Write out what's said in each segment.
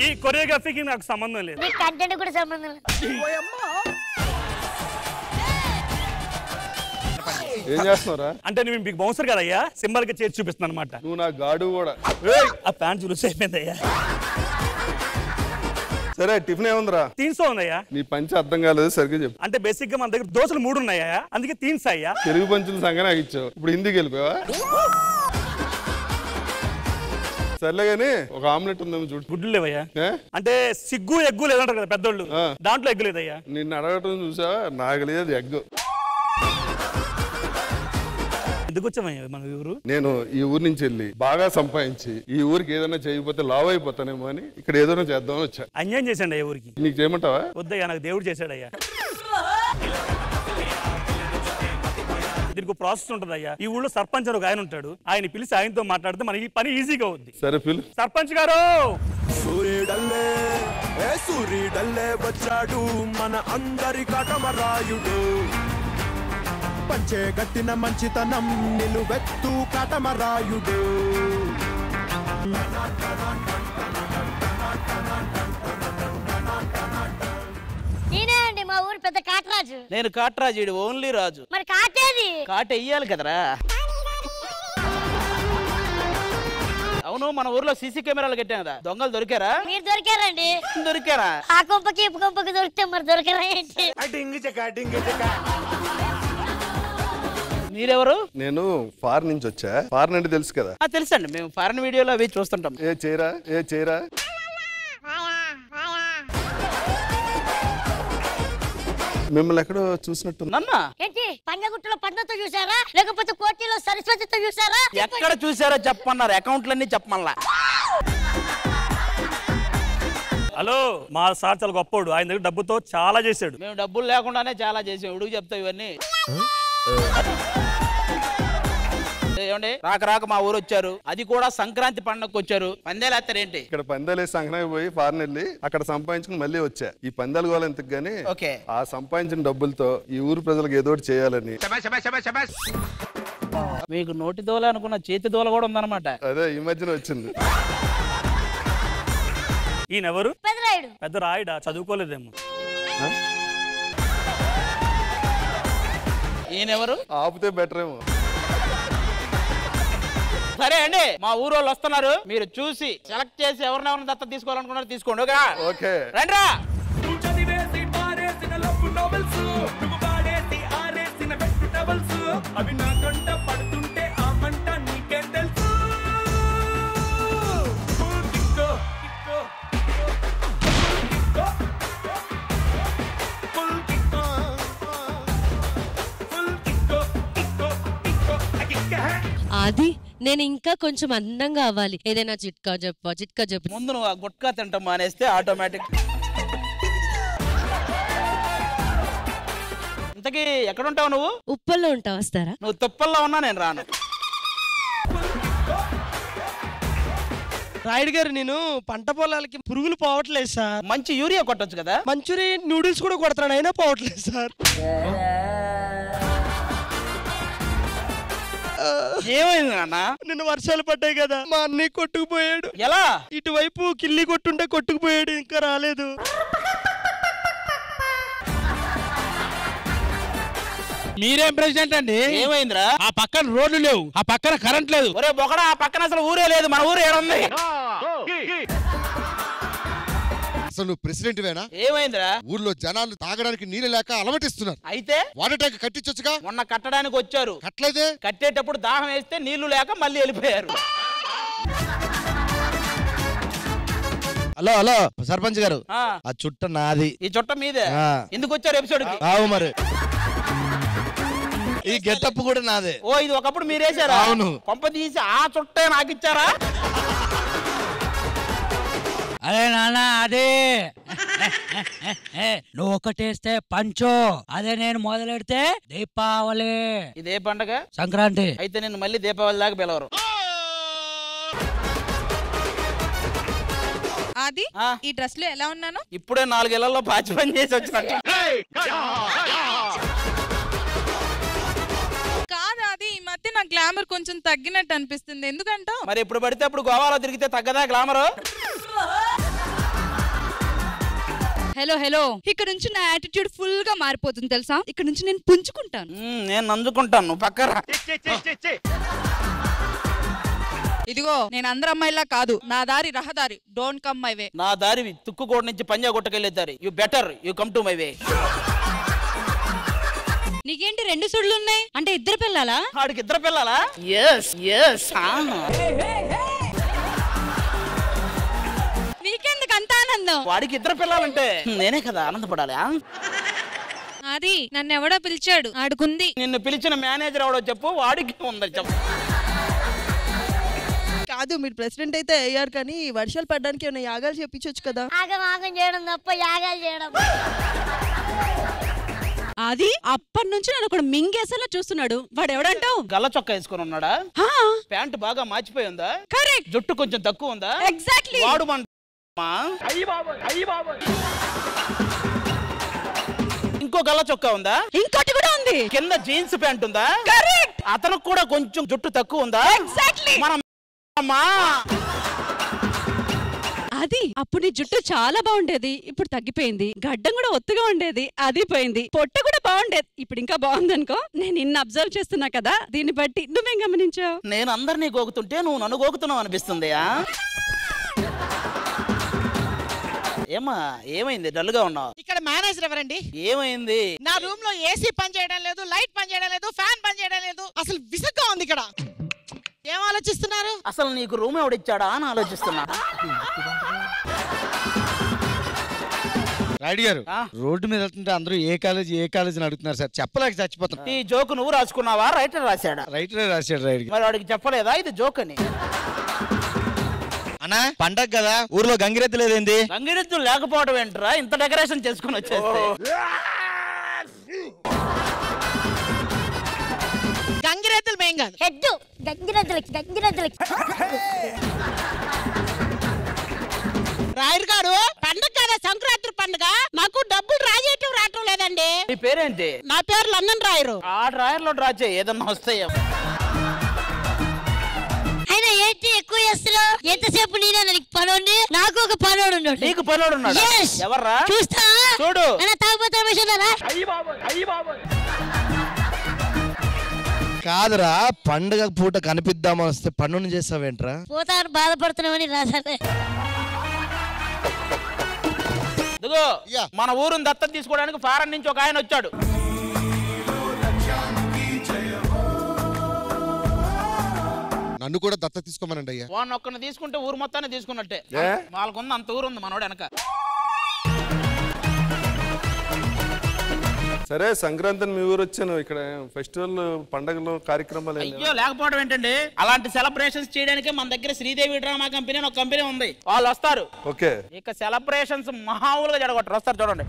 ఈ కొరియోగ్రఫీకి నాకు సంబంధం లేదు మీ కంటెంట్ కూడా సంబంధం లేదు. ఏం చేస్తున్నారా అంటే నేను మీకు బౌన్సర్ కదయ్యా సింబల్ గా చేసి చూపిస్తున్నాను అనమాట నువ్వు నా గాడు కూడా ఆ ప్యాంట్ చులుసు అయిపోయిందయ్యా సరే టిఫిన్ ఏముందిరా తీన్సో ఉందయ్యా నీ పంచి అర్థం కాలేదు సరిగ్గా చెప్పు అంటే బేసిక్ గా మన దగ్గర దోశలు మూడు ఉన్నాయా అందుకే తీన్స్ అయ్యా తెలుగు పంచుల సంగ నాకు ఇచ్చావు ఇప్పుడు హిందీకి వెళ్ళిపోయావా సర్లే గాని ఒక ఆమ్లెట్ ఉందేమో చూడు గుడ్లు లేవయ్యా ఏ? అంటే సిగ్గు ఎగ్గు లేదంటారు కదా పెద్దోళ్ళు ఆ. దాంట్లో ఎగ్గు లేదయ్యా నిన్ను అడగటం చూసావా నాకు లేదు ఎగ్ ఎందుకు వచ్చామయ్యా మన ఊరు నేను ఈ ఊరు నుంచి వెళ్ళి బాగా సంపాదించి ఈ ఊరికి ఏదైనా చేయకపోతే లావ్ అయిపోతానేమో అని ఇక్కడ ఏదైనా చేద్దామని వచ్చా అన్యాయం చేశాడు అయ్యా ఊరికి నీకు చేయమంటావా వద్దయ్యా నాకు దేవుడు చేశాడయ్యా దీనికి ఒక ప్రాసెస్ ఉంటుంది అయ్యా ఈ ఊళ్ళో సర్పంచ్ అని ఒక ఆయన ఉంటాడు ఆయన పిలిచి ఆయనతో మాట్లాడితే మనకి ఈ పని ఈజీగా అవుద్ది సరే పిలు సర్పంచ్ గారు సూర్యుడల్లే ఏ సూర్యుడల్లే వచ్చాడు మన అందరి కటమరాయుడు పంచే గట్టిన మంచితనం నిలువెత్తు కటమరాయుడు నేనే అండి మా ఊరు పెద్ద కాటరాజు నేను కాట్రాజుడు ఓన్లీ రాజు మరి కాటేది కాట వెయ్యాలి కదరా అవును మన ఊర్లో సీసీ కెమెరాలు కట్టాం కదా దొంగలు దొరికారా మీరు దొరికారండి దొరికారా ఆ కొంపకి ఇప్పు కొంపకి దొరికితే మరి దొరకరా ఏంటి మీరెవరు నేను ఫారెన్ నుంచి వచ్చా ఫారెన్ అంటే తెలుసు కదా ఆ, తెలుసండి మేము ఫారెన్ వీడియోలో అవి చూస్తుంటాం ఏ చేయరా ఏ చేయరా మిమ్మల్ని ఎక్కడో చూసినట్టుంది నన్నా ఏంటి పంజగుట్టలో పండుతో చూసారా లేకపోతే కోటిలో సరస్వతితో చూసారా ఎక్కడ చూసారో చెప్పమన్నారు అకౌంట్లన్నీ చెప్పమల్లా హలో మా సార్ చాలా గొప్పోడు ఆయన దగ్గర డబ్బుతో చాలా చేశాడు మేము డబ్బులు లేకుండానే చాలా చేసాం ఉడుగు చెప్తావు ఇవన్నీ ఏమండి రాక రాక మా ఊరు వచ్చారు అది కూడా సంక్రాంతి పండగకు వచ్చారు పందేలేస్తారేంటి ఇక్కడ పందాలేసి సంఘనానికి పోయి ఫారెన్ వెళ్ళి అక్కడ సంపాదించుకుని మళ్ళీ వచ్చా ఈ పందాలు గోల ఎందుకు గానీ ఓకే. ఆ సంపాదించిన డబ్బులతో ఈ ఊరు ప్రజలకు ఏదో ఒకటి చేయాలని మీకు నోటి దోల అనుకున్న చేతి దోల కూడా ఉందన్నమాట అదే ఈ మధ్యన వచ్చింది ఈయన ఎవరు పెదరాయుడు పెద్ద రాయుడా చదువుకోలేదేమో ఈయనెవరు ఆపితే బెటర్ ఏమో సరే అండి మా ఊరు వాళ్ళు వస్తున్నారు మీరు చూసి సెలెక్ట్ చేసి ఎవరినెవరిని దత్త తీసుకోవాలనుకున్నారో తీసుకోండి ఓకేనా ఓకే రండ్రా చదివేసి పారేసిన లవ్ నోవెల్స్ నువ్వు వాడేసి ఆరేసిన బెస్ట్ టవల్స్ అవి నా కంట పడుతుంటే ఆ మంట నీకేం తెలుసు కిక్కో, కిక్కో, కిక్కో, ఫుల్ కిక్కో, ఫుల్ కిక్కో, కిక్కో, కిక్కో, ఆ కిక్క హే. అది నేను ఇంకా కొంచెం అందంగా అవ్వాలి ఏదైనా చిట్కా చెప్పు చిట్కా చెప్పు ముందు నువ్వు ఆ గుట్కా తింటాం మానేస్తే ఆటోమేటిక్ ఇంతకీ ఎక్కడ ఉంటావు నువ్వు ఉప్పల్లో ఉంటా వస్తారా నువ్వు తుప్పల్లో ఉన్నా నేను రాను రాయుడు గారు నేను పంట పొలాలకి పురుగులు పోవట్లేదు సార్ మంచి యూరియా కొట్టొచ్చు కదా మంచూరియన్ నూడిల్స్ కూడా కొడతాను అయినా పోవట్లేదు సార్ ఏమైంది నాన్న నిన్న వర్షాలు పడ్డాయి కదా మా అన్నయ్య కొట్టుకుపోయాడు ఎలా ఇటువైపు కిల్లి కొట్టుంటే కొట్టుకుపోయాడు ఇంకా రాలేదు మీరేం ప్రెసిడెంట్ అండి ఏమైందిరా ఆ పక్కన రోడ్లు లేవు ఆ పక్కన కరెంట్ లేదు ఒరే బొకడా ఆ పక్కన అసలు ఊరే లేదు మన ఊరు ఏడుంది అసలు నువ్వు ప్రెసిడెంట్ వేనా ఏమైందిరా ఊర్లో జనాలు తాగడానికి నీళ్ళు లేక అలమటిస్తున్నారు అయితే వాటర్ ట్యాంక్ కట్టించొచ్చుగా మొన్న కట్టడానికి వచ్చారు కట్టలేదే కట్టేటప్పుడు దాహం వేస్తే నీళ్లు లేక మళ్ళీ వెళ్ళిపోయారు హలో హలో సర్పంచ్ గారు ఆ, ఆ చుట్ట నాది ఈ చుట్ట మీదే ఆ. ఎందుకు వచ్చారు ఎపిసోడ్ కి ఆవు మరి ఈ గెటప్ కూడా నాదే ఓ ఇది ఒకప్పుడు మీరేసారా అవును. కొంప తీసి ఆ చుట్టే నాకు ఇచ్చారా అరే నాన్న అదే నువ్వు ఒకటేస్తే పంచు అదే నేను మొదలెడితే దీపావళి ఇదే పండగ సంక్రాంతి అయితే నేను మళ్ళీ దీపావళి దాకా పిలవరు ఆది ఆ. ఈ డ్రెస్ లో ఎలా ఉన్నాను ఇప్పుడే నాలుగేళ్లలో పాచి పని చేసి వచ్చినట్టు కాదు అది ఈ మధ్య నా గ్లామర్ కొంచెం తగ్గినట్టు అనిపిస్తుంది ఎందుకంటావు మరి ఎప్పుడు పడితే అప్పుడు గోవాలో తిరిగితే తగ్గదా గ్లామరు హలో హలో ఇక్కడ నుంచి నా యాటిట్యూడ్ ఫుల్ గా మారిపోతుంది తెలుసా ఇక్కడ నుంచి నేను పుంజుకుంటాను మ్మ్, నేను నందుకుంటాను నువ్వు పక్కరా ఇదిగో నేను అందరు అమ్మాయిలా కాదు నా దారి రహదారి డోంట్ కమ్ మై వే నా దారి తుక్కుకోట నుంచి పంజా కొట్టకెళ్ళే దారి you better you come to my way నీకేంటి రెండు సుడులు ఉన్నాయి అంటే ఇద్దరు పిల్లలా వాడికి ఇద్దరు పిల్లలా ఎస్ ఎస్ నీకెందుకు అంత ఆనందం వాడికి ఇద్దరు పిల్లలంటే నేనే కదా ఆనందపడాలి ఆ? అది నన్ను ఎవడో పిలిచాడు ఆడుకుంది నిన్ను పిలిచిన మేనేజర్ ఎవడో చెప్పు వాడికి ఉందని చెప్పు కాదు మీరు ప్రెసిడెంట్ అయితే అయ్యారు కానీ వర్షాలు పడడానికి ఏమైనా యాగాలు చెప్పించవచ్చు కదా ఆగం ఆగం చేయడం తప్ప యాగాలు చేయడం అది అప్పటి నుంచి నన్ను ఒకడు మింగేసేలా చూస్తున్నాడు వాడు ఎవడంటావు గల్ల చొక్కా వేసుకొని ఉన్నాడా ప్యాంట్ బాగా మార్చిపోయి ఉందా కరెక్ట్ జుట్టు కొంచెం తక్కువ ఉందా ఎగ్జాక్ట్లీ వాడు మన మా? ఇంకో గల్ల చొక్కా ఉందా ఇంకోటి కూడా ఉంది కింద జీన్స్ ప్యాంట్ ఉందా కరెక్ట్ అతనికి కూడా కొంచెం జుట్టు తక్కువ ఉందా ఎగ్జాక్ట్లీ మన అమ్మా అది అప్పుడు నీ జుట్టు చాలా బాగుండేది ఇప్పుడు తగ్గిపోయింది గడ్డం కూడా ఒత్తుగా ఉండేది అది పోయింది పొట్ట కూడా బాగుండేది ఇప్పుడు ఇంకా బాగుంది అనుకో నేను ఇన్ని అబ్జర్వ్ చేస్తున్నా కదా దీన్ని బట్టి నువ్వేం గమనించావు నేను అందరినీ గోకుతుంటే నువ్వు నన్ను గోకుతున్నావు అనిపిస్తుంది ఆ? ఏమా ఏమైంది డల్ గా ఉన్నావు ఇక్కడ మేనేజర్ ఎవరండి ఏమైంది నా రూమ్ లో ఏసీ పని చేయడం లేదు లైట్ పని చేయడం లేదు ఫ్యాన్ పని చేయడం లేదు అసలు విసుగ్గా ఉంది ఇక్కడ ఏం ఆలోచిస్తున్నారు అసలు నీకు రూమ్ ఎవడిచ్చాడా అని ఆలోచిస్తున్నా రాయుడు గారు రోడ్డు మీద వెళ్తుంటే అందరూ ఏ కాలేజీ ఏ కాలేజీ అని అడుగుతున్నారు సార్ చెప్పలేక చచ్చిపోతున్నా ఈ జోకు నువ్వు రాసుకున్నావా రైటర్ రాశాడా రైటరే రాశాడు రాయుడు గారు మరి వాడికి చెప్పలేదా ఇది జోక్ అని అన్నా పండగ కదా ఊర్లో గంగిరెద్దు లేదేంది గంగిరెద్దు లేకపోవడం ఏంట్రా ఇంత డెకరేషన్ చేసుకుని వచ్చేస్తే గంగిరెద్దులు మేం కాదు హెడ్ గంగిరెద్దులకి గంగిరెద్దులకి రాయుడు గారు పండగ కదా సంక్రాంతి పండుగ మాకు డబ్బులు రాజేయటం రావటం లేదండి నీ పేరేంటి నా పేరు లండన్ రాయరు ఆ డ్రాయర్ లో డ్రా చేయి ఏదన్నా వస్తాయో అయినా ఏంటి ఎక్కువ చేస్తున్నావు ఎంతసేపు నేనే నీకు పనోండి నాకు ఒక పనోడు ఉన్నాడు నీకు పనోడు ఉన్నాడా? Yes. ఎవర్రా? చూస్తా చూడు. అయినా తాగుపోతే రమేషన్నారా కాదురా పండగ పూట కనిపిద్దామని వస్తే పన్నును చేస్తావేంట్రా పోతాను బాధపడుతున్నామని రాశాను ఇదిగో మన ఊరుని దత్తత తీసుకోవడానికి ఫారెన్ నుంచి ఒక ఆయన వచ్చాడు నన్ను కూడా దత్త తీసుకోమనండి అయ్యా వాడిని ఒక్కరిని తీసుకుంటే ఊరు మొత్తాన్ని తీసుకున్నట్టే ఏ? వాళ్ళకుంది అంత ఊరు ఉంది మనోడు వెనక సరే సంక్రాంతిని మీ ఊరు వచ్చాను ఇక్కడ ఫెస్టివల్ పండగలు కార్యక్రమాలు ఏం లేవా? అయ్యో లేకపోవడం ఏంటండి అలాంటి సెలబ్రేషన్స్ చేయడానికి మన దగ్గర శ్రీదేవి డ్రామా కంపెనీ అని ఒక కంపెనీ ఉంది వాళ్ళు వస్తారు ఓకే ఇక సెలబ్రేషన్స్ మహావులుగా జరగొట్టారు వస్తారు చూడండి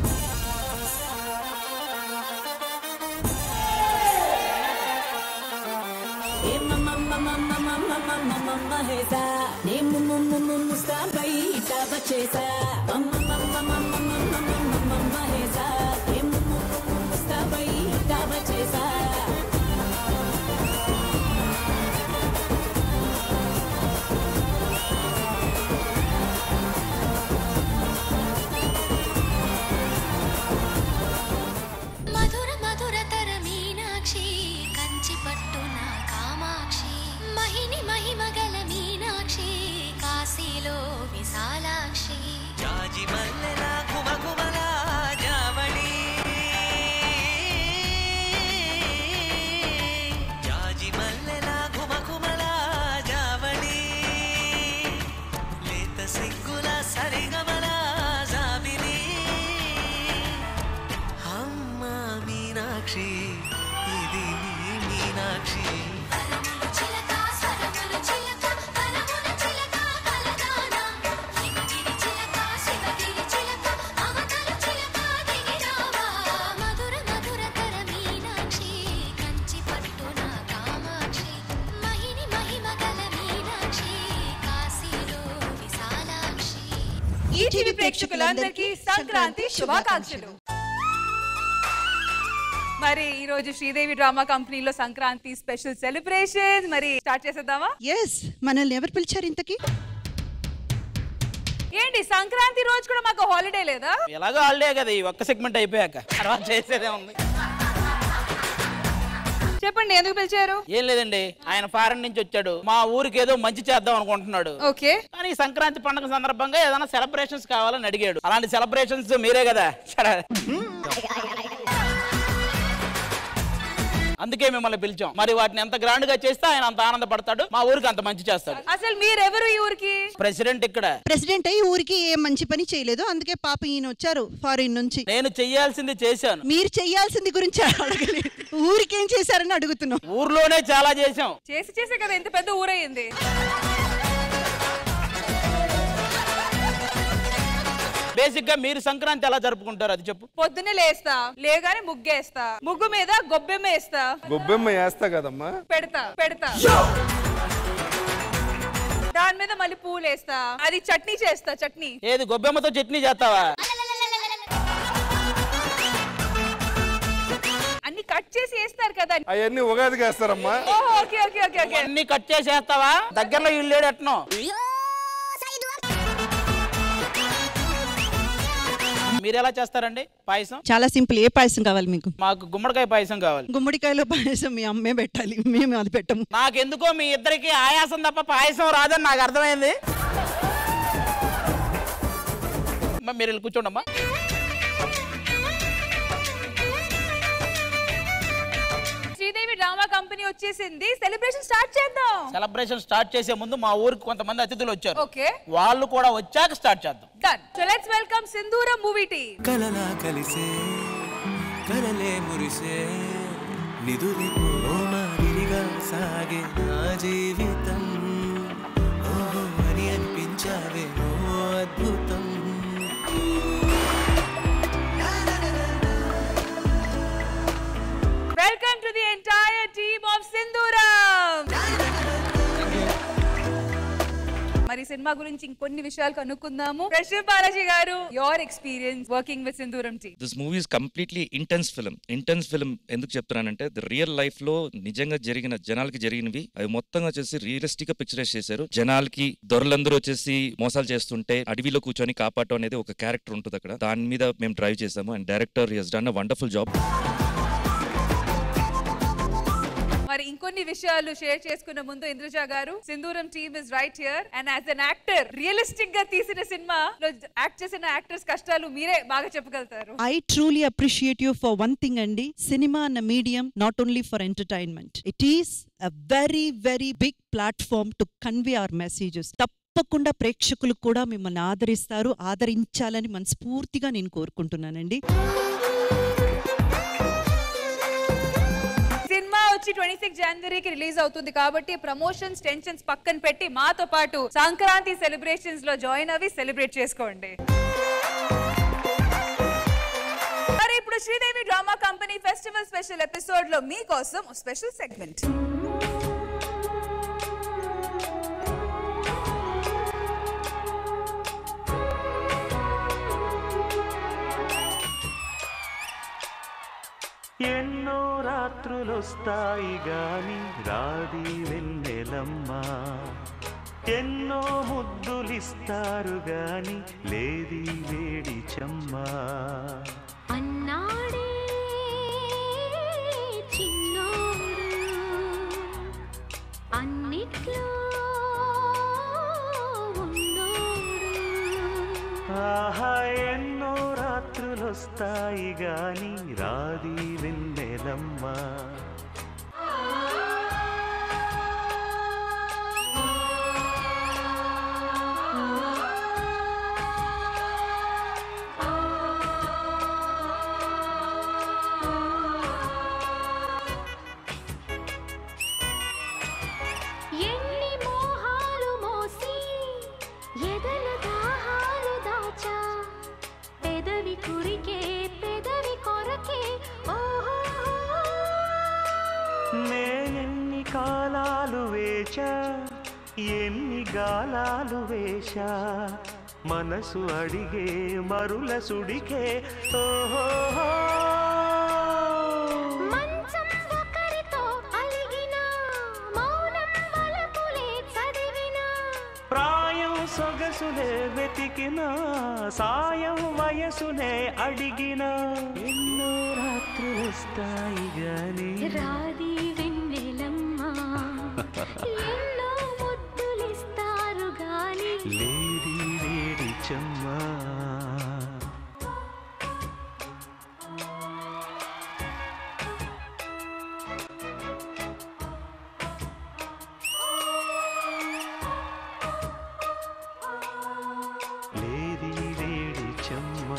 మధుర మధుర తర మీనాక్షి కంచి పట్టున కామాక్షి మహిని మహిమగల మీనాక్షి కాశీలో విశాలాక్షి జాజి మల్లెల గుమగుమల జావళి జాజి మల్లెల గుమగుమల జావళి లేత సిగ్గుల సరిగమల జాబిలి అమ్మ మీనాక్షి ఇది నీ మీనాక్షి చిలక స్వరముల చిలక కలముల చిలక కలదాన హిమగిరి చిలక శివగిరి చిలక అవతల చిలక దిగిరావా మధుర మధుర తర మీనాక్షి కంచి పట్టున కామాక్షి మహిని మహిమగల మీనాక్షి కాశీలో విశాలాక్షి ఈటీవీ ప్రేక్షకులందరికీ సంక్రాంతి శుభాకాంక్షలు మరి ఈ రోజు శ్రీదేవి డ్రామా కంపెనీలో సంక్రాంతి స్పెషల్ సెలబ్రేషన్ మరి స్టార్ట్ చేసేద్దామా ఎస్ మనల్ని ఎవరు పిలిచారు ఇంతకి ఏంటి సంక్రాంతి రోజు కూడా మాకు హాలిడే లేదా ఎలాగో హాలిడే కదా ఈ ఒక్క సెగ్మెంట్ అయిపోయాక తర్వాత చేసేదే ఉంది చెప్పండి ఎందుకు పిలిచారు ఏం లేదండి ఆయన ఫారెన్ నుంచి వచ్చాడు మా ఊరికి ఏదో మంచి చేద్దాం అనుకుంటున్నాడు ఓకే కానీ ఈ సంక్రాంతి పండుగ సందర్భంగా ఏదైనా సెలబ్రేషన్స్ కావాలని అడిగాడు అలాంటి సెలబ్రేషన్స్ మీరే కదా సరే. అందుకే మిమ్మల్ని పిలిచాం మరి వాటిని ఎంత గ్రాండ్ గా చేస్తే ఆయన అంత ఆనందపడతాడు మా ఊరికి అంత మంచి చేస్తాడు అసలు మీరెవరు ఈ ఊరికి ప్రెసిడెంట్ ఇక్కడ ప్రెసిడెంట్ అయ్యి ఊరికి ఏ మంచి పని చేయలేదు అందుకే పాప ఈయన వచ్చారు ఫారిన్ నుంచి నేను చెయ్యాల్సింది చేశాను మీరు చెయ్యాల్సింది గురించి అడగలేదు ఊరికి ఏం చేశారని అడుగుతున్నాం ఊర్లోనే చాలా చేశాం చేసి చేసే కదా ఎంత పెద్ద ఊరయ్యింది బేసిక్ గా మీరు సంక్రాంతి ఎలా జరుపుకుంటారు అది చెప్పు పొద్దున్నే లేస్తా లేగానే ముగ్గేస్తా ముగ్గు మీద గొబ్బెమ్మ వేస్తా గొబ్బెమ్మ వేస్తా కదమ్మా పెడతా పెడతా దాని మీద మళ్ళీ పూలు వేస్తా అది చట్నీ చేస్తా చట్నీ ఏది గొబ్బెమ్మతో చట్నీ చేస్తావా అన్ని కట్ చేసి వేస్తారు కదా అవన్నీ ఉగాదికి వేస్తారమ్మా ఓహో, ఓకే ఓకే ఓకే ఓకే అన్ని కట్ చేసేస్తావా దగ్గరలో ఇల్లు లేడు ఎట్నో మీరు ఎలా చేస్తారండి పాయసం చాలా సింపుల్ ఏ పాయసం కావాలి మీకు మాకు గుమ్మడికాయ పాయసం కావాలి గుమ్మడికాయలో పాయసం మీ అమ్మే పెట్టాలి మేము అది పెట్టము నాకెందుకో మీ ఇద్దరికి ఆయాసం తప్ప పాయసం రాదని నాకు అర్థమైంది అమ్మా, మీరు వెళ్ళి కూర్చోండమ్మా శ్రీదేవి డ్రామా కంపెనీ వచ్చేసింది సెలబ్రేషన్ స్టార్ట్ చేద్దాం సెలబ్రేషన్ స్టార్ట్ చేసే ముందు మా ఊరికి కొంతమంది అతిథులు వచ్చారు ఓకే వాళ్ళు కూడా వచ్చాక స్టార్ట్ చేద్దాం done so let's welcome Sindhooram movie టీ కలలా కలిసే కలలే మురిసే నిదురిపో మాదిరిగా సాగే నా జీవితం ఓహో అని అనిపించావే ఓ అద్భుతం welcome to the entire team of Sindhooram మరి సినిమా గురించి ఇంకొన్ని విషయాలు కనుక్కుందాము ప్రశ్న Balaji garu your experience working with Sindhooram team this movie is completely intense film intense film ఎందుకు చెప్తున్నానంటే ది రియల్ లైఫ్ లో నిజంగా జరిగిన జనాలకి జరిగినవి అవి మొత్తంగా వచ్చేసి రియలిస్టిక్ గా పిక్చరైజ్ చేశారు జనాలకి దొరలందరూ వచ్చేసి మోసాలు చేస్తుంటే అడవిలో కూర్చొని కాపాడటం అనేది ఒక క్యారెక్టర్ ఉంటుంది అక్కడ దాని మీద మేము డ్రైవ్ చేసాము and director he's done a wonderful job మరి ఇంకొన్ని విషయాలు షేర్ చేసుకున్న ముందు Indraja garu Sindhooram team is right here and as an actor realistic గా తీసిన సినిమా యాక్ట్ చేసిన యాక్టర్స్ కష్టాలు మీరే బాగా చెప్పగలుగుతారు I truly appreciate you for one thing అండి సినిమా అన్న medium not only for entertainment it is a very very big platform to convey our messages తప్పకుండా ప్రేక్షకులు కూడా మిమ్మల్ని ఆదరిస్తారు ఆదరించాలని మనస్ఫూర్తిగా నేను కోరుకుంటున్నానండి సినిమా వచ్చి ట్వంటీ సిక్స్ జనవరికి రిలీజ్ అవుతుంది కాబట్టి ప్రమోషన్స్ టెన్షన్స్ పక్కన పెట్టి మాతో పాటు సంక్రాంతి సెలబ్రేషన్స్ లో జాయిన్ అవి సెలబ్రేట్ చేసుకోండి మరి ఇప్పుడు Sridevi drama company festival special episode లో మీకోసం స్పెషల్ సెగ్మెంట్ ఎన్నో రాత్రులొస్తాయి గాని రాది వెన్నెలమ్మా ఎన్నో ముద్దులిస్తారు గాని లేది వేడి చెమ్మా అన్నాడే చిన్నోడు అన్నిట్లో ఉన్నోడు ఆహా ఎన్నో రాత్రులొస్తాయి గాని రాది వెన్నెలమ్మా ఎన్ని మోహాలు మోసి ఎదల దాహాలు దాచా పెదవి కురికే పెదవి కొరకే ఓహో నేనెన్ని కాలాలు వేచా ఎన్ని గాలాలు వేశా మనసు అడిగే మరుల సుడికే ఓహో మంచం ఒకరితో అలిగిన మౌనం వలపులే చదివిన ప్రాయం సొగసులే వెతికినా సాయం వయసునే అడిగినా ఎన్నో రాత్రులొస్తాయి గాని రాది వెన్నెలమ్మ ఎన్నో ముద్దులిస్తారు గాని లేడి వేడి చెమ్మా లేడి వేడి చెమ్మా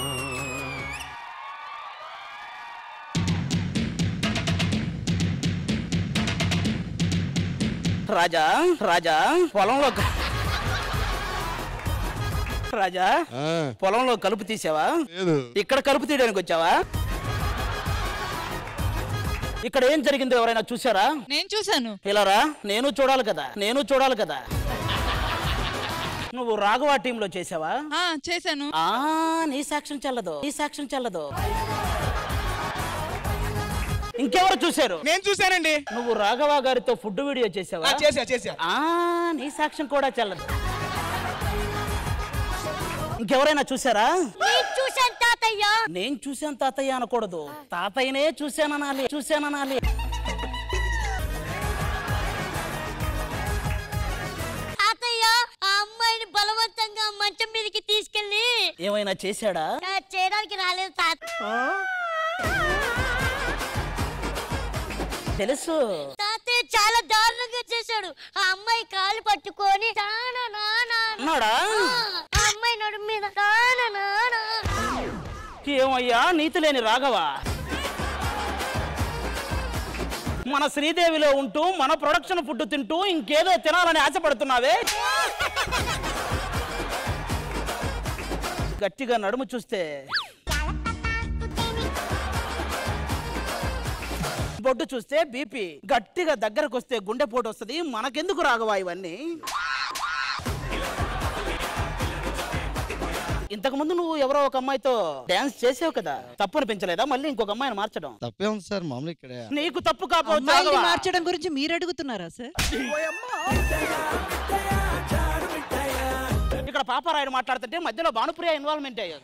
రాజా రాజా పొలంలో క- రాజా పొలంలో కలుపు తీసావా ఇక్కడ కలుపు తీయడానికి వచ్చావా ఇక్కడ ఏం జరిగిందో ఎవరైనా చూసారా నేను చూశాను ఇలా రా నేను చూడాలి కదా నేను చూడాలి కదా నువ్వు రాఘవ టీంలో చేసావా ఆ చేశాను ఆ నీ సాక్ష్యం చెల్లదు నీ సాక్ష్యం చెల్లదు ఇంకెవరు చూశారు నేను చూశానండి నువ్వు రాఘవ గారితో ఫుడ్ వీడియో చేసావా ఆ, చేశా, చేశా. ఆ నీ సాక్ష్యం కూడా చెల్లదు ఇంకెవరైనా చూసారా నేను చూశాను తాతయ్య నేను చూశాను తాతయ్య అనకూడదు తాతయ్యనే చూశాననాలి చూశాననాలి తాతయ్య ఆ అమ్మాయిని బలవంతంగా మంచం మీదకి తీసుకెళ్ళి ఏమైనా చేశాడా ఆ, చేయడానికి రాలేదు తాత తెలుసు తాతయ్య చాలా దారుణంగా చేశాడు ఆ అమ్మాయి కాలు పట్టుకొని తానా నానా అన్నాడా? ఆ అమ్మాయి నడుము మీద తానా నానా ఏమయ్యా నీతి లేని రాఘవ మన శ్రీదేవిలో ఉంటూ మన ప్రొడక్షన్ ఫుడ్ తింటూ ఇంకేదో తినాలని ఆశపడుతున్నావే గట్టిగా నడుము చూస్తే బొడ్డు చూస్తే బీపీ గట్టిగా దగ్గరకు వస్తే గుండెపోటు వస్తుంది మనకెందుకు రాఘవా ఇవన్నీ ఇంతకు ముందు నువ్వు ఎవరో ఒక అమ్మాయితో డాన్స్ చేసావు కదా తప్పు అనిపించలేదా మళ్ళీ ఇంకొక అమ్మాయిని మార్చడం తప్పే ఉంది సార్ మామూలు ఇక్కడ నీకు తప్పు కాకపోవచ్చు అమ్మాయిల్ని రాఘవా. మార్చడం గురించి మీరు అడుగుతున్నారా సార్ ఇక్కడ పాపారాయుడు మాట్లాడుతుంటే మధ్యలో భానుప్రియ ఇన్వాల్వ్మెంట్ అయ్యారు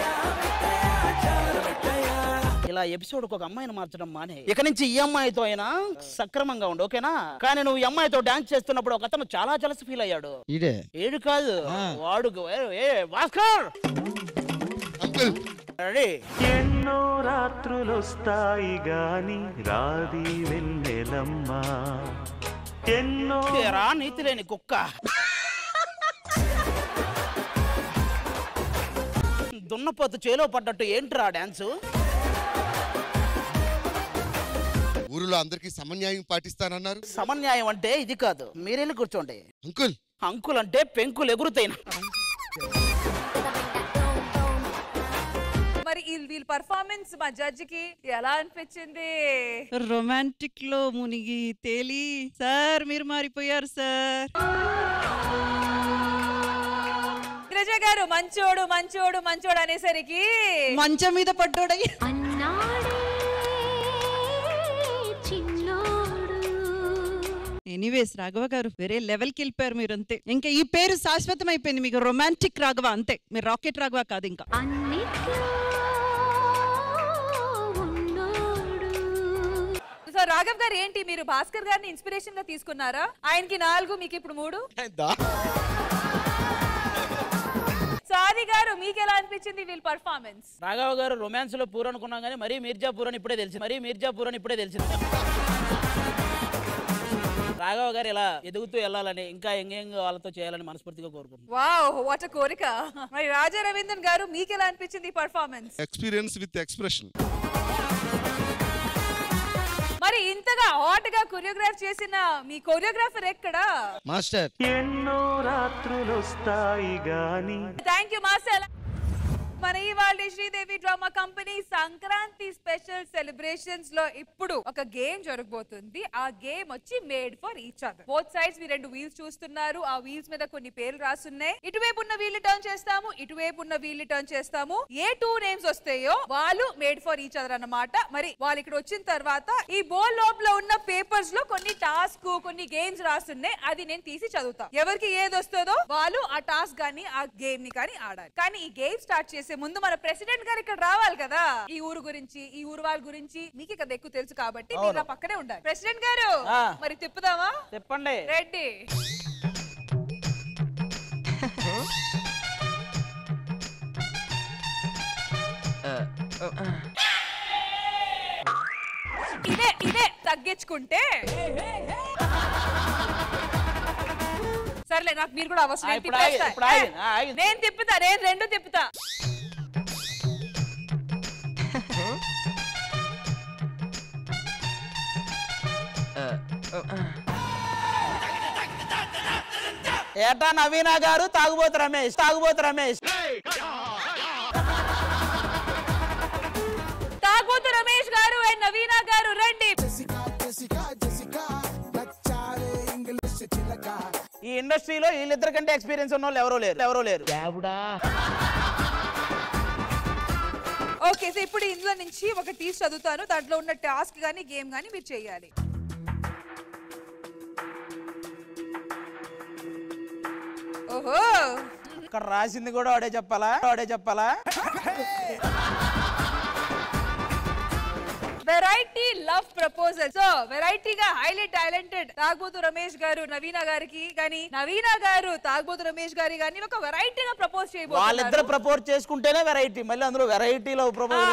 ఇలా ఎపిసోడ్ ఒక అమ్మాయిని మార్చడం మానే ఇక నుంచి ఈ అమ్మాయితో అయినా సక్రమంగా ఉండు ఓకేనా కానీ నువ్వు ఈ అమ్మాయితో డాన్స్ చేస్తున్నప్పుడు ఒక అతను చాలా జలసి ఫీల్ అయ్యాడు ఈడే ఏడు కాదు వాడు ఏ- ఏ భాస్కర్ రెడీ ఎన్నో రాత్రులొస్తాయి గాని రాది వెన్నెలమ్మా ఎన్నో రా నీతి లేని కుక్క దున్నపోతు చేలో పడ్డట్టు ఏంట్రా డాన్సు ఊరిలో అందరికీ సమన్యాయం పాటిస్తానన్నారు సమన్యాయం అంటే ఇది కాదు మీరెళ్ళి కూర్చోండి అంకుల్ అంకుల్ అంటే పెంకులు ఎగురుతాయి మరి ఈ- వీళ్ళ పర్ఫార్మెన్స్ మా జడ్జి కి ఎలా అనిపించింది రొమాంటిక్ లో మునిగి తేలి సార్ మీరు మారిపోయారు సార్ ఇంద్రజ గారు మంచోడు మంచోడు మంచోడు అనేసరికి మంచం మీద పడ్డోడై ఎనీవేస్ రాఘవ గారు వేరే లెవెల్కి వెళ్ళిపోయారు మీరు అంతే ఇంకా ఈ పేరు శాశ్వతం అయిపోయింది మీకు రొమాంటిక్ రాఘవ అంతే మీరు రాకెట్ రాఘవ కాదు ఇంకా సో రాఘవ్ గారు ఏంటి మీరు భాస్కర్ గారిని ఇన్స్పిరేషన్ గా తీసుకున్నారా ఆయనకి నాలుగు మీకు ఇప్పుడు మూడు సో ఆది గారు మీకు ఎలా అనిపించింది వీళ్ళ పర్ఫార్మెన్స్ రాఘవ గారు రొమాన్స్ లో పూర్ అనుకున్నాం కానీ మరీ మీర్జాపూర్ అని ఇప్పుడే తెలిసింది మరీ మీర్జాపూర్ అని ఇప్పుడే తెలిసింది రాఘవ గారు ఇలా ఎదుగుతూ వెళ్ళాలని ఇంకా ఎంగేంగ్ వాళ్ళతో చేయాలని మనస్ఫూర్తిగా కోరుకుంటున్నాను వావ్ వాట్ కోరిక మరి రాజా రవీంద్రన్ గారు మీకు ఎలా అనిపించింది పర్ఫార్మెన్స్ ఎక్స్పీరియన్స్ విత్ ఎక్స్ప్రెషన్ మరి ఇంతగా హాట్ గా కొరియోగ్రాఫ్ చేసిన మీ కొరియోగ్రాఫర్ ఎక్కడా మాస్టర్ ఎన్నో రాత్రులొస్తాయి గాని థ్యాంక్ యూ మాస్టర్ మన ఈ వాళ్ళ Sridevi drama company Sankranti special celebrations లో ఇప్పుడు ఒక గేమ్ జరగబోతుంది ఆ గేమ్ వచ్చి made for each other both sides మీ రెండు వీల్స్ చూస్తున్నారు ఆ వీల్స్ మీద కొన్ని పేర్లు రాసున్నాయి ఇటువైపు ఉన్న వీల్ టర్న్ చేస్తాము ఇటువైపు ఉన్న వీల్ టర్న్ చేస్తాము ఏ టూ నేమ్స్ వస్తాయో వాళ్ళు మేడ్ ఫర్ ఈచ్ అదర్ అన్నమాట మరి వాళ్ళు ఇక్కడ వచ్చిన తర్వాత ఈ బోల్ లోపల ఉన్న పేపర్స్ లో కొన్ని టాస్క్ కొన్ని గేమ్స్ రాసున్నాయి అది నేను తీసి చదువుతా ఎవరికి ఏది వస్తుందో వాళ్ళు ఆ టాస్క్ గాని ఆ గేమ్ ని కానీ ఆడాలి కానీ ఈ గేమ్ స్టార్ట్ చేసే ముందు మన ప్రెసిడెంట్ గారు ఇక్కడ రావాలి కదా ఈ ఊరు గురించి ఈ ఊరు వాళ్ళ గురించి మీకు ఇక్కడ ఎక్కువ తెలుసు కాబట్టి మీరు నా పక్కనే ఉండాలి ప్రెసిడెంట్ గారు ఆ. మరి తిప్పుదామా చెప్పండి రెడ్డి ఇదే ఇదే తగ్గించుకుంటే సర్లే నాకు మీరు కూడా అవసరం ఆ, నేను ఇప్పుడు ఆగి- తిప్పేస్తా. ఇప్పుడు ఆగి- ఆ, ఆగి. నేను తిప్పుతా నేను రెండు తిప్పుతా ఏటా నవీన గారు తాగుబోతు రమేష్ తాగుబోతు రమేష్ తాగోతు రమేష్ గారు అండ్ నవీన గారు రండి ఈ ఇండస్ట్రీలో వీళ్ళిద్దరి కంటే ఎక్స్పీరియన్స్ ఉన్న వాళ్ళు ఎవరూ లేరు ఎవరూ లేరు ఓకే సో ఇప్పుడు ఇందులో నుంచి ఒక టీస్ చదువుతాను దాంట్లో ఉన్న టాస్క్ గానీ గేమ్ గానీ మీరు చేయాలి ఓహో ఇక్కడ రాసింది కూడా వాడే చెప్పాలా వాడే చెప్పాలా వెరైటీ లవ్ ప్రపోజల్ సో వెరైటీగా హైలీ టాలెంటెడ్ తాగ్బోతు రమేష్ గారు నవీన గారికి కానీ నవీన గారు తాగ్బోతు రమేష్ గారి కానీ ఒక వెరైటీగా ప్రపోజ్ వాళ్ళిద్దరు చేయబోతున్నారు ప్రపోజ్ చేసుకుంటేనే వెరైటీ మళ్ళీ అందులో వెరైటీలో ప్రపోజ్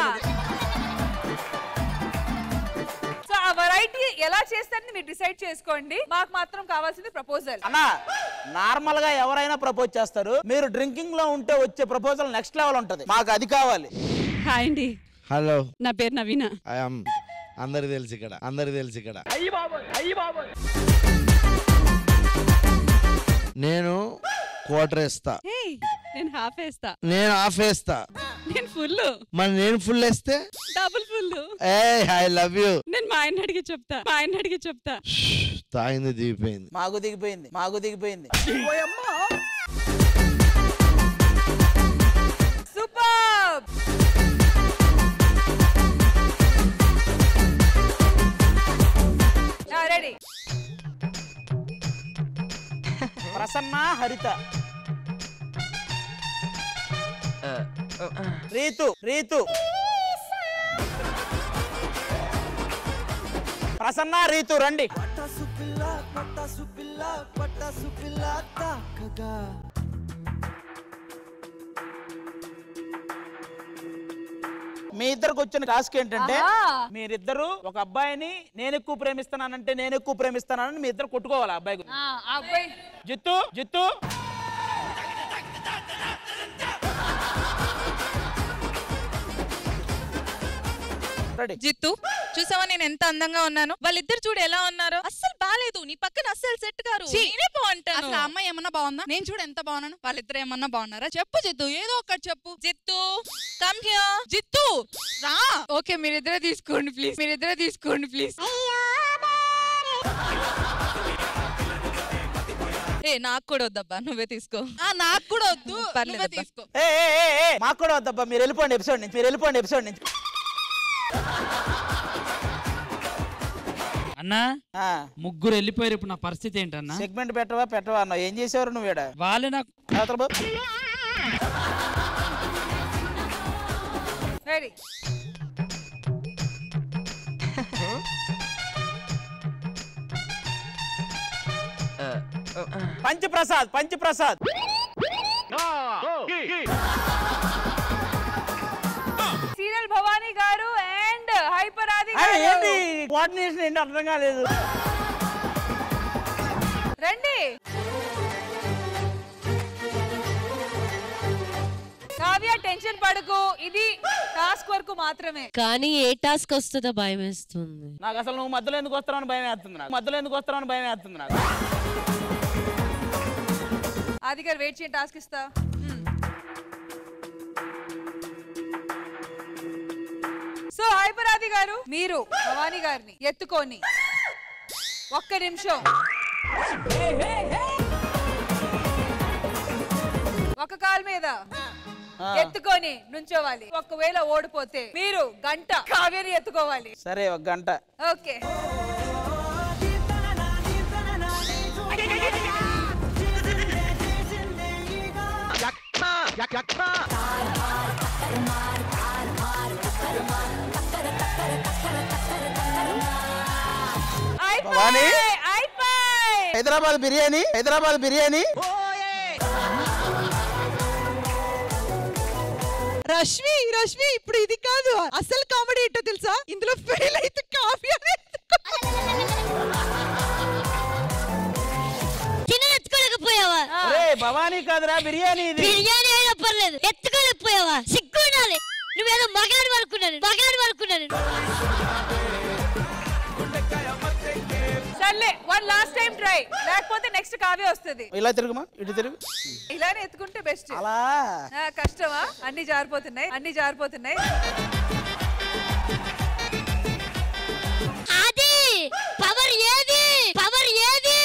సో ఆ వెరైటీ ఎలా చేస్తారని మీరు డిసైడ్ చేసుకోండి మాకు మాత్రం కావాల్సింది ప్రపోజల్ అన్నా నార్మల్ గా ఎవరైనా ప్రపోజ్ చేస్తారు మీరు డ్రింకింగ్ లో ఉంటే వచ్చే ప్రపోజల్ నెక్స్ట్ లెవెల్ ఉంటది మాకు అది కావాలి హాయ్ అండి హలో నా పేరు నవీన ఐఎమ్ అందరికి తెలుసు ఇక్కడ అందరికి తెలుసు ఇక్కడ నేను క్వార్టర్ వేస్తా హే నేను హాఫ్ వేస్తా నేను హాఫ్ వేస్తా నేను ఫుల్ మరి నేను ఫుల్ వేస్తే డబుల్ ఫుల్ ఏ ఐ లవ్ యూ నేను మా ఆయన అడిగి చెప్తా మా ఆయన అడిగి చెప్తా తాగింది దిగిపోయింది మాకు దిగిపోయింది మాకు దిగిపోయింది సూపర్ రెడీ ప్రసన్న హరిత రీతు రీతు ప్రసన్న రీతు రండి మీ ఇద్దరికి వచ్చిన టాస్క్ ఏంటంటే ఆహా. మీరిద్దరు ఒక అబ్బాయిని నేను ఎక్కువ ప్రేమిస్తున్నానంటే నేను ఎక్కువ ప్రేమిస్తున్నానని మీ ఇద్దరు కొట్టుకోవాలి ఆ అబ్బాయి గురించి ఆ ఆ అబ్బాయి జిత్తు జిత్తు రెడీ జిత్తు చూసావా నేను ఎంత అందంగా ఉన్నాను వాళ్ళిద్దరు చూడు ఎలా ఉన్నారు అస్సలు బాలేదు నీ పక్కన అస్సలు సెట్ గారు నేనే బాగుంటాను అసలు ఆ అమ్మాయి ఏమన్నా బాగుందా నేను చూడు ఎంత బాగున్నాను వాళ్ళిద్దరు ఏమన్నా బాగున్నారా చెప్పు జిత్తు ఏదో ఒకటి చెప్పు జిత్తు కమ్ హియర్ జిత్తు రా ఓకే మీరిద్దరే తీసుకోండి ప్లీజ్ మీరిద్దరే తీసుకోండి ప్లీజ్ ఏ నాకు కూడా వద్దబ్బా నువ్వే తీసుకో ఆ నాకు కూడా వద్దు పర్లేదు తీసుకో ఏ ఏ, ఏ, ఏ, మాకు కూడా వద్దబ్బా మీరు వెళ్ళిపోండి ఎపిసోడ్ నుంచి మీరు వెళ్ళిపోండి ఎపిసోడ్ నుంచి అన్నా ముగ్గురు వెళ్ళిపోయారు ఇప్పుడు నా పరిస్థితి ఏంటన్నా సెగ్మెంట్ పెట్టవా పెట్టవా అన్నావు ఏం చేసేవారు నువ్వు ఈడ వాళ్ళే నాకు అవతల పో. Ready Panchaprasad Panchaprasad serial Bhavani garu and hyper ఆది అరే గారు ఏంటి కోఆర్డినేషన్ ఏంటి అర్థం కాలేదు రండి కావ్య టెన్షన్ పడకు ఇది టాస్క్ వరకు మాత్రమే కానీ ఏ టాస్క్ వస్తుందో భయం వేస్తుంది నాకు అసలు నువ్వు మధ్యలో ఎందుకు వస్తావని భయం వేస్తుంది నాకు మధ్యలో ఎందుకు వస్తావని భయం వేస్తుంది నాకు ఆది గారు వెయిట్ చేయండి టాస్క్ ఇస్తా సో హైపరాది గారు మీరు భవానీ గారిని ఎత్తుకొని ఒక్క నిమిషం ఒక కాలు మీద ఎత్తుకొని నుంచోవాలి ఒకవేళ ఓడిపోతే మీరు గంట కావేరి ఎత్తుకోవాలి సరే ఒక గంట ఓకే భవానీ హైదరాబాద్ బిర్యానీ హైదరాబాద్ బిర్యానీ రష్మి రష్మి ఇప్పుడు ఇది కాదు అసలు కామెడీ ఏంటో తెలుసా ఇందులో ఫెయిల్ అయితే కాఫీ తినెత్తుకోలేకపోయావా రే భవానీ కాదురా బిర్యానీ ఇది బిర్యానీ అయినా పర్లేదు ఎత్తుకోలేకపోయావా సిగ్గు ఉండాలి నువ్వేదో మగాడు అనుకున్నాను మగాడు అనుకున్నాను సర్లే వన్ లాస్ట్ టైం ట్రై లేకపోతే నెక్స్ట్ కావ్య వస్తుంది ఇలా తిరుగుమా ఇటు తిరుగు ఇలానే ఎత్తుకుంటే బెస్ట్ అలా కష్టమా అన్ని జారిపోతున్నాయి అన్ని జారిపోతున్నాయి అది పవర్ ఏది పవర్ ఏది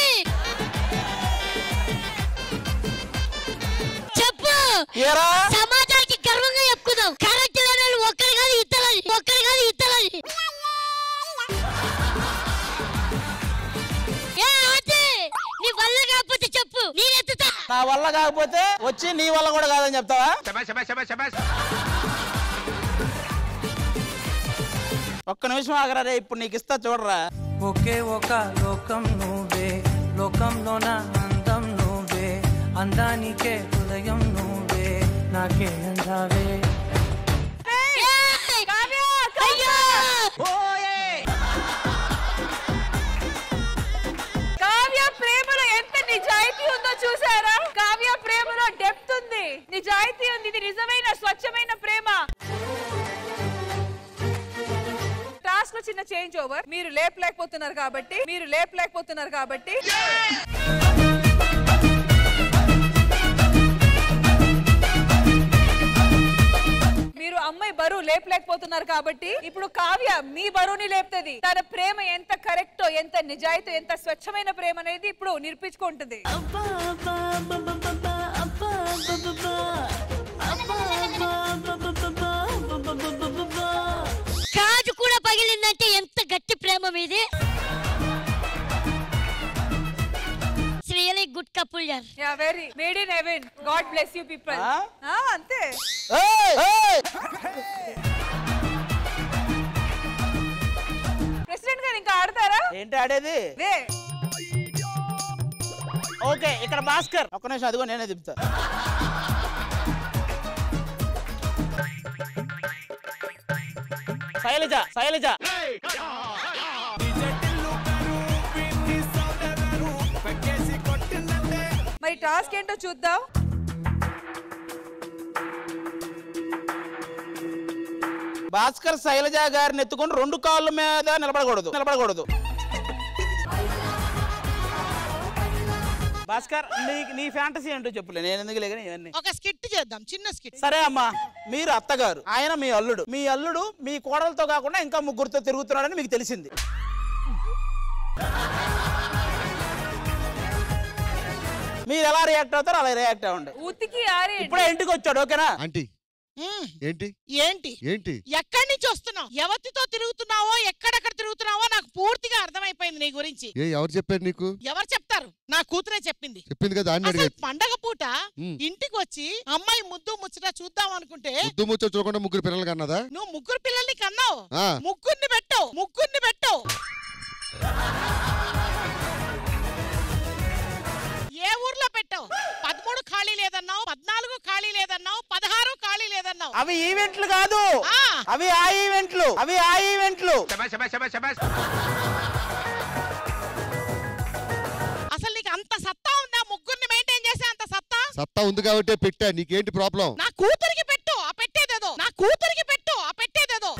చెప్పు ఏరా? సమాజానికి గర్వంగా చెప్పుకుందాం కరెక్ట్ లేని వాళ్ళు ఒక్కరు కాదు ఇతరులని ఒక్కరు కాదు ఇతరులని ఏ ఆది నీ వల్ల కాకపోతే చెప్పు నేను ఎత్తుతా నా వల్ల కాకపోతే వచ్చి నీ వల్ల కూడా కాదని చెప్తావా ఒక్క నిమిషం ఆగరా రే ఇప్పుడు నీకు ఇస్తా చూడరా ఒకే ఒక లోకం నువ్వే లోకంలోన అందం నువ్వే అందానికే హృదయం నువ్వే నాకే అందావే కావ్య ప్రేమలో ఎంత నిజాయితీ ఉందో చూసారా కావ్య ప్రేమలో డెప్త్ ఉంది నిజాయితీ ఉంది ఇది నిజమైన స్వచ్ఛమైన ప్రేమ టాస్క్ లో చిన్న చేంజ్ ఓవర్ మీరు లేపలేకపోతున్నారు కాబట్టి మీరు లేపలేకపోతున్నారు కాబట్టి మీరు అమ్మాయి బరువు లేపలేకపోతున్నారు కాబట్టి ఇప్పుడు కావ్య మీ బరువుని లేపుతుంది తన ప్రేమ ఎంత కరెక్టో ఎంత నిజాయితీ ఎంత స్వచ్ఛమైన ప్రేమ అనేది ఇప్పుడు నిరూపించుకుంటుంది కాజు కూడా పగిలిందంటే ఎంత గట్టి ప్రేమ మీది రియలీ గుడ్ కపుల్ యార్ yeah very made in heaven God bless you people అంతే ప్రెసిడెంట్ గారు ఇంకా ఆడతారా ఏంటి ఆడేది వే ఓకే ఇక్కడ భాస్కర్ ఒక్క నిమిషం అదిగో నేనే తిప్పుతా శైలజ శైలజ మరి టాస్క్ ఏంటో చూద్దాం భాస్కర్ శైలజ గారిని ఎత్తుకొని రెండు కాళ్ళ మీద నిలబడకూడదు నిలబడకూడదు భాస్కర్ నీ నీ ఫ్యాంటసీ ఏంటో చెప్పులే నేను ఎందుకు లేకని ఇవన్నీ ఒక స్కిట్ చేద్దాం చిన్న స్కిట్ సరే అమ్మా మీరు అత్తగారు ఆయన మీ అల్లుడు మీ అల్లుడు మీ కోడలతో కాకుండా ఇంకా ముగ్గురితో తిరుగుతున్నాడని మీకు తెలిసింది మీరు ఎలా రియాక్ట్ అవుతారో అలా రియాక్ట్ అవ్వండి ఉతికి ఆరే ఇప్పుడే ఇంటికి వచ్చాడు ఓకేనా ఆంటీ ఏంటి ఏంటి ఏంటి ఎక్కడి నుంచి వస్తున్నావు ఎవరితో తిరుగుతున్నావో ఎక్కడెక్కడ తిరుగుతున్నావో నాకు పూర్తిగా అర్థమైపోయింది నీ గురించి ఏ ఎవరు చెప్పారు నీకు ఎవరు చెప్తారు నా కూతురే చెప్పింది చెప్పింది కదా అన్ని అసలు అడిగా పండగ పూట ఉమ్. ఇంటికి వచ్చి అమ్మాయి ముద్దు ముచ్చట చూద్దాం అనుకుంటే ముద్దు ముచ్చ చూడకుండా ముగ్గురు పిల్లలు కన్నదా నువ్వు ముగ్గురు పిల్లల్ని కన్నావు ఆ. ముగ్గురిని పెట్టావు ముగ్గురిని పెట్టావు ఏ ఊర్లో పెట్టావు పదమూడు ఖాళీ లేదన్నావు పద్నాలుగు ఖాళీ లేదన్నావు పదహారు ఖాళీ లేదన్నావు అవి ఈవెంట్లు కాదు అవి ఆ ఈవెంట్లు అవి ఆ ఈవెంట్లు అసలు నీకు అంత సత్తా ఉందా ముగ్గురిని మెయింటైన్ చేసే అంత సత్తా సత్తా ఉంది కాబట్టి పెట్టా నీకేంటి ప్రాబ్లం నా కూతురికి పెట్టు ఆ పెట్టేదేదో నా కూతురికి పెట్టు ఆ పెట్టేదేదో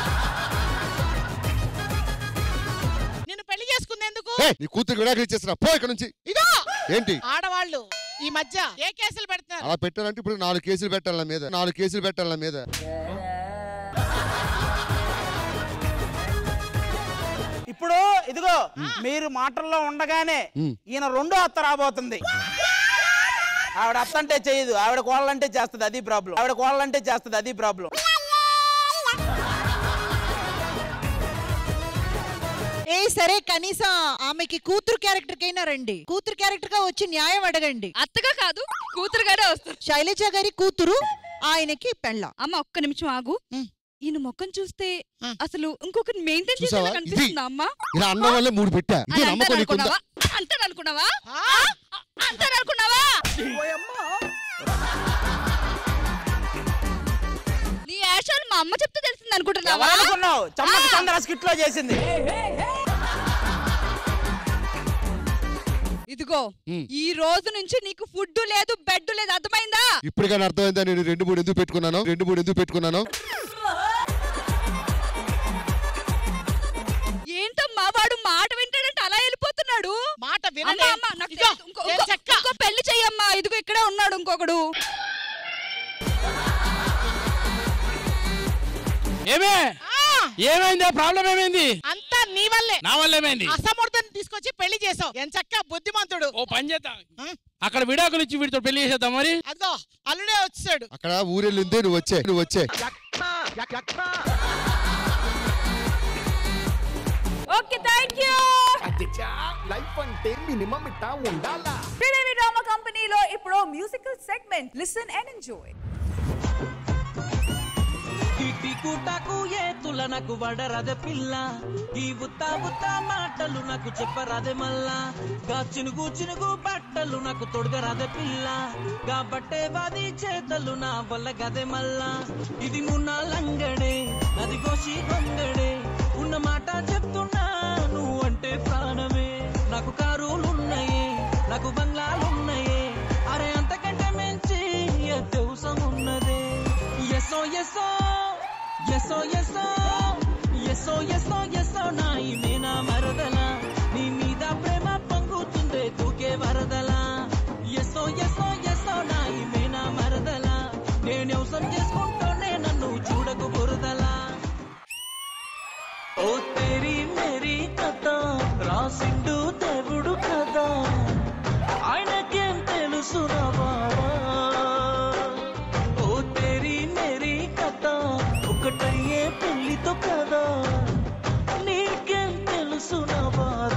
నిన్ను పెళ్లి చేసుకుందేందుకు ఏయ్, నీ కూతురికి విడాకులు ఇచ్చేస్తున్నా పో ఇక్కడ నుంచి ఇదో ఏంటి ఆడవాళ్ళు ఈ మధ్య ఏ కేసులు పెడుతున్నారు అలా పెట్టాలంటే ఇప్పుడు నాలుగు కేసులు పెట్టాలి నా మీద నాలుగు కేసులు పెట్టాలి నా మీద ఇప్పుడు ఇదిగో మీరు మాటల్లో ఉండగానే ఈయన రెండో అత్త రాబోతుంది ఆవిడ అత్త అంటే చేయదు ఆవిడ కోళ్ళంటే చేస్తుంది అది ప్రాబ్లం ఆవిడ కోళ్ళంటే చేస్తుంది అది ప్రాబ్లం ఏ సరే కనీసం ఆమెకి కూతురు క్యారెక్టర్ కైనా రండి కూతురు క్యారెక్టర్ గా వచ్చి న్యాయం అడగండి అత్తగా కాదు కూతురుగానే వస్తుంది శైలజ గారి కూతురు ఆయనకి పెళ్ళ అమ్మ ఒక్క నిమిషం ఆగు ఈయన ముఖం చూస్తే అసలు ఇంకొకటి మెయింటైన్ చూసావా? చేసేలా కనిపిస్తుందా అమ్మా ఇలా అన్న వల్లే మూడు పెట్టా ఇదే అని నమ్మకం నీకుందా అంటారు అంటారు అనుకున్నావా అంటారు అనుకున్నావా నీ యాషాలు మా అమ్మ చెప్తే తెలిసింది అనుకుంటున్నావా ఎవరనుకున్నావు చమ్మకి చంద్ర స్కిట్ లో చేసింది ఇదిగో ఈ రోజు నుంచి నీకు ఫుడ్ లేదు బెడ్ లేదు అర్థమైందా ఇప్పటికైనా అర్థమైందా నేను రెండు మూడు ఎందుకు పెట్టుకున్నాను రెండు మూడు ఎందుకు పెట్టుకున్నాను ఏంటమ్మా వాడు మాట వింటాడంటే అలా వెళ్ళిపోతున్నాడు మాట అమ్మా, అమ్మా, నాకు తెలియదు. ఇంకో- ఇంకో- ఇంకో పెళ్లి చెయ్యమ్మా ఇదిగో ఇక్కడే ఉన్నాడు ఇంకొకడు ఏమే ఏమైంది ప్రాబ్లం ఏమైంది అంతా నీ వల్లే నా వల్ల ఏమైంది అసమర్థని తీసుకొచ్చి పెళ్లి చేసావు ఎంచక్క బుద్ధిమంతుడు ఓ పని చేద్దాం అక్కడ విడాకులు ఇచ్చి వీడితో పెళ్లి చేసేద్దాం మరి అదిగో అల్లుడే వచ్చాడు అక్కడ ఊరెళ్ళింది నువ్వు వచ్చే నువ్వు వచ్చే ఓకే థ్యాంక్ యూ లైఫ్ అంటే మినిమం ఇట్టా ఉండాలా శ్రీదేవి డ్రామా కంపెనీలో ఇప్పుడు musical segment listen and enjoy కిటి కూటకు ఏతుల నాకు వడరదే పిల్ల ఈ ఉత్త ఉత్త మాటలు నాకు చెప్పరాదే మల్లా గా చినుగు చినుగు బట్టలు నాకు తొడగరాదే పిల్ల గా బట్టే వాది చేతలు నా వల్ల గదే మల్లా ఇది మున్నా లంగడే అది గోషి గొంగడే ఉన్న మాట చెప్తున్నా నువ్వు అంటే ప్రాణమే నాకు కారులున్నాయే నాకు బంగ్లాలున్నాయే అరే అంతకంటే మించి అత్యవసరం ఉన్నదే ఎసో ఎసో ఎసో ఎసో ఎసో ఎసో ఎసో నాయి మీనా మరదల నీ మీద ప్రేమ పొంగుతుందే తూకే వరదల ఎసో ఎసో ఎసో నాయి మీనా మరదల నేను వ్యవసాయం చేసుకుంటూనే నన్ను చూడకు బురదలా ఓ తెరి మెరి కథ రాసిండు దేవుడు కదా ఆయనకేం తెలుసు రావాడా ఓ తెరి మెరి కథ ఒకటయ్యే పెళ్లితో కదా నీకేం తెలుసు నా బాధ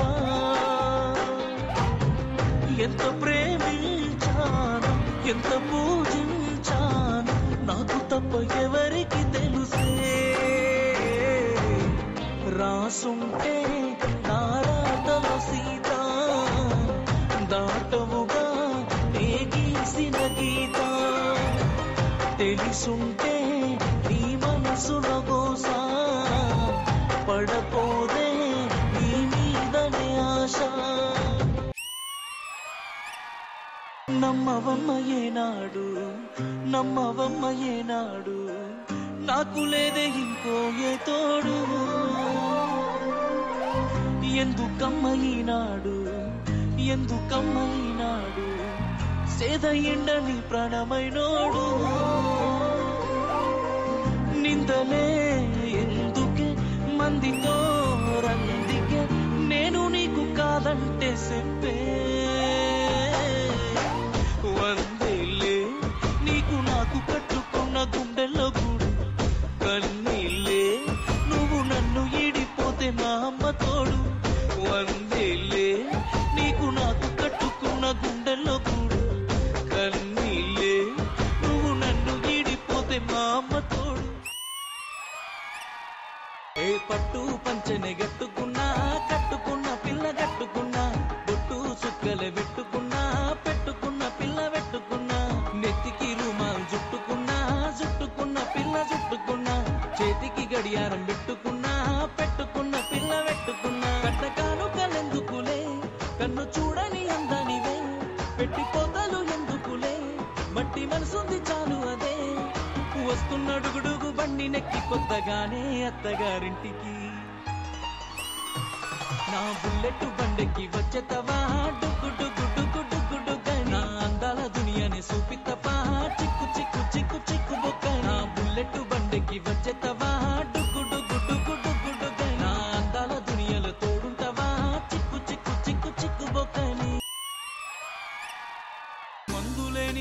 ఎంత ప్రేమించాను ఎంత పూజించాను నాకు తప్ప ఎవరికి తెలుసే రాసుంటే నారాటలో సీత దాటవుగా నే గీసిన గీత తెలుసుంటే నీ మనసులో గోసా పడపోదే నీ మీదనే ఆశ నమ్మవమ్మ ఏనాడు నమ్మవమ్మ ఏనాడు నాకు లేదే ఇంకో ఏ తోడు ఎందుకమ్మ ఈనాడు ఎందుకమ్మ ఈనాడు సేద ఎండని ప్రాణమైనోడు నిందలే ఎందుకే మందితో రందికే నేను నీకు కాదంటే చెప్పే వందేలే నీకు నాకు కట్టుకున్న గుండెల్లో గూడు కన్నీళ్ళే నువ్వు నన్ను ఈడిపోతే మా అమ్మ తోడు వందేలే నీకు నాకు కట్టుకున్న గుండెల్లో గూడు కన్నీళ్ళే నువ్వు నన్ను ఈడిపోతే మా అమ్మ తోడు ఏ పట్టు పంచని గట్టుకున్నా కట్టుకున్న పిల్ల కట్టుకున్నా బొట్టు సుక్కలే పెట్టుకున్నా పెట్టుకున్న పిల్ల పెట్టుకున్నా నెత్తికి రుమాల్ జుట్టుకున్నా జుట్టుకున్న పిల్ల జుట్టుకున్నా చేతికి గడియారం పెట్టుకున్నా పెట్టుకున్న పిల్ల పెట్టుకున్నా కట్ట కానుకలెందుకులే కన్ను చూడని అందనివే పెట్టి పోతలు ఎందుకులే మట్టి మనసుంది చాలు అదే వస్తున్నడుగుడుగు బండి నెక్కి కొత్తగానే అత్తగారింటికి నా బుల్లెట్ బండెక్కి వచ్చేతవా డుగ్గు డుగ్గు డుగ్గు డుగ్గు డుగ్గ నా అందాల దునియాని చూపితవా చిక్కు చిక్కు చిక్కు చిక్కు బొక్క నా బుల్లెట్ బండెక్కి వచ్చేతవా డుగ్గు డుగ్గు డుగ్గు డుగ్గు డుగ్గ నా అందాల దునియాలో తోడు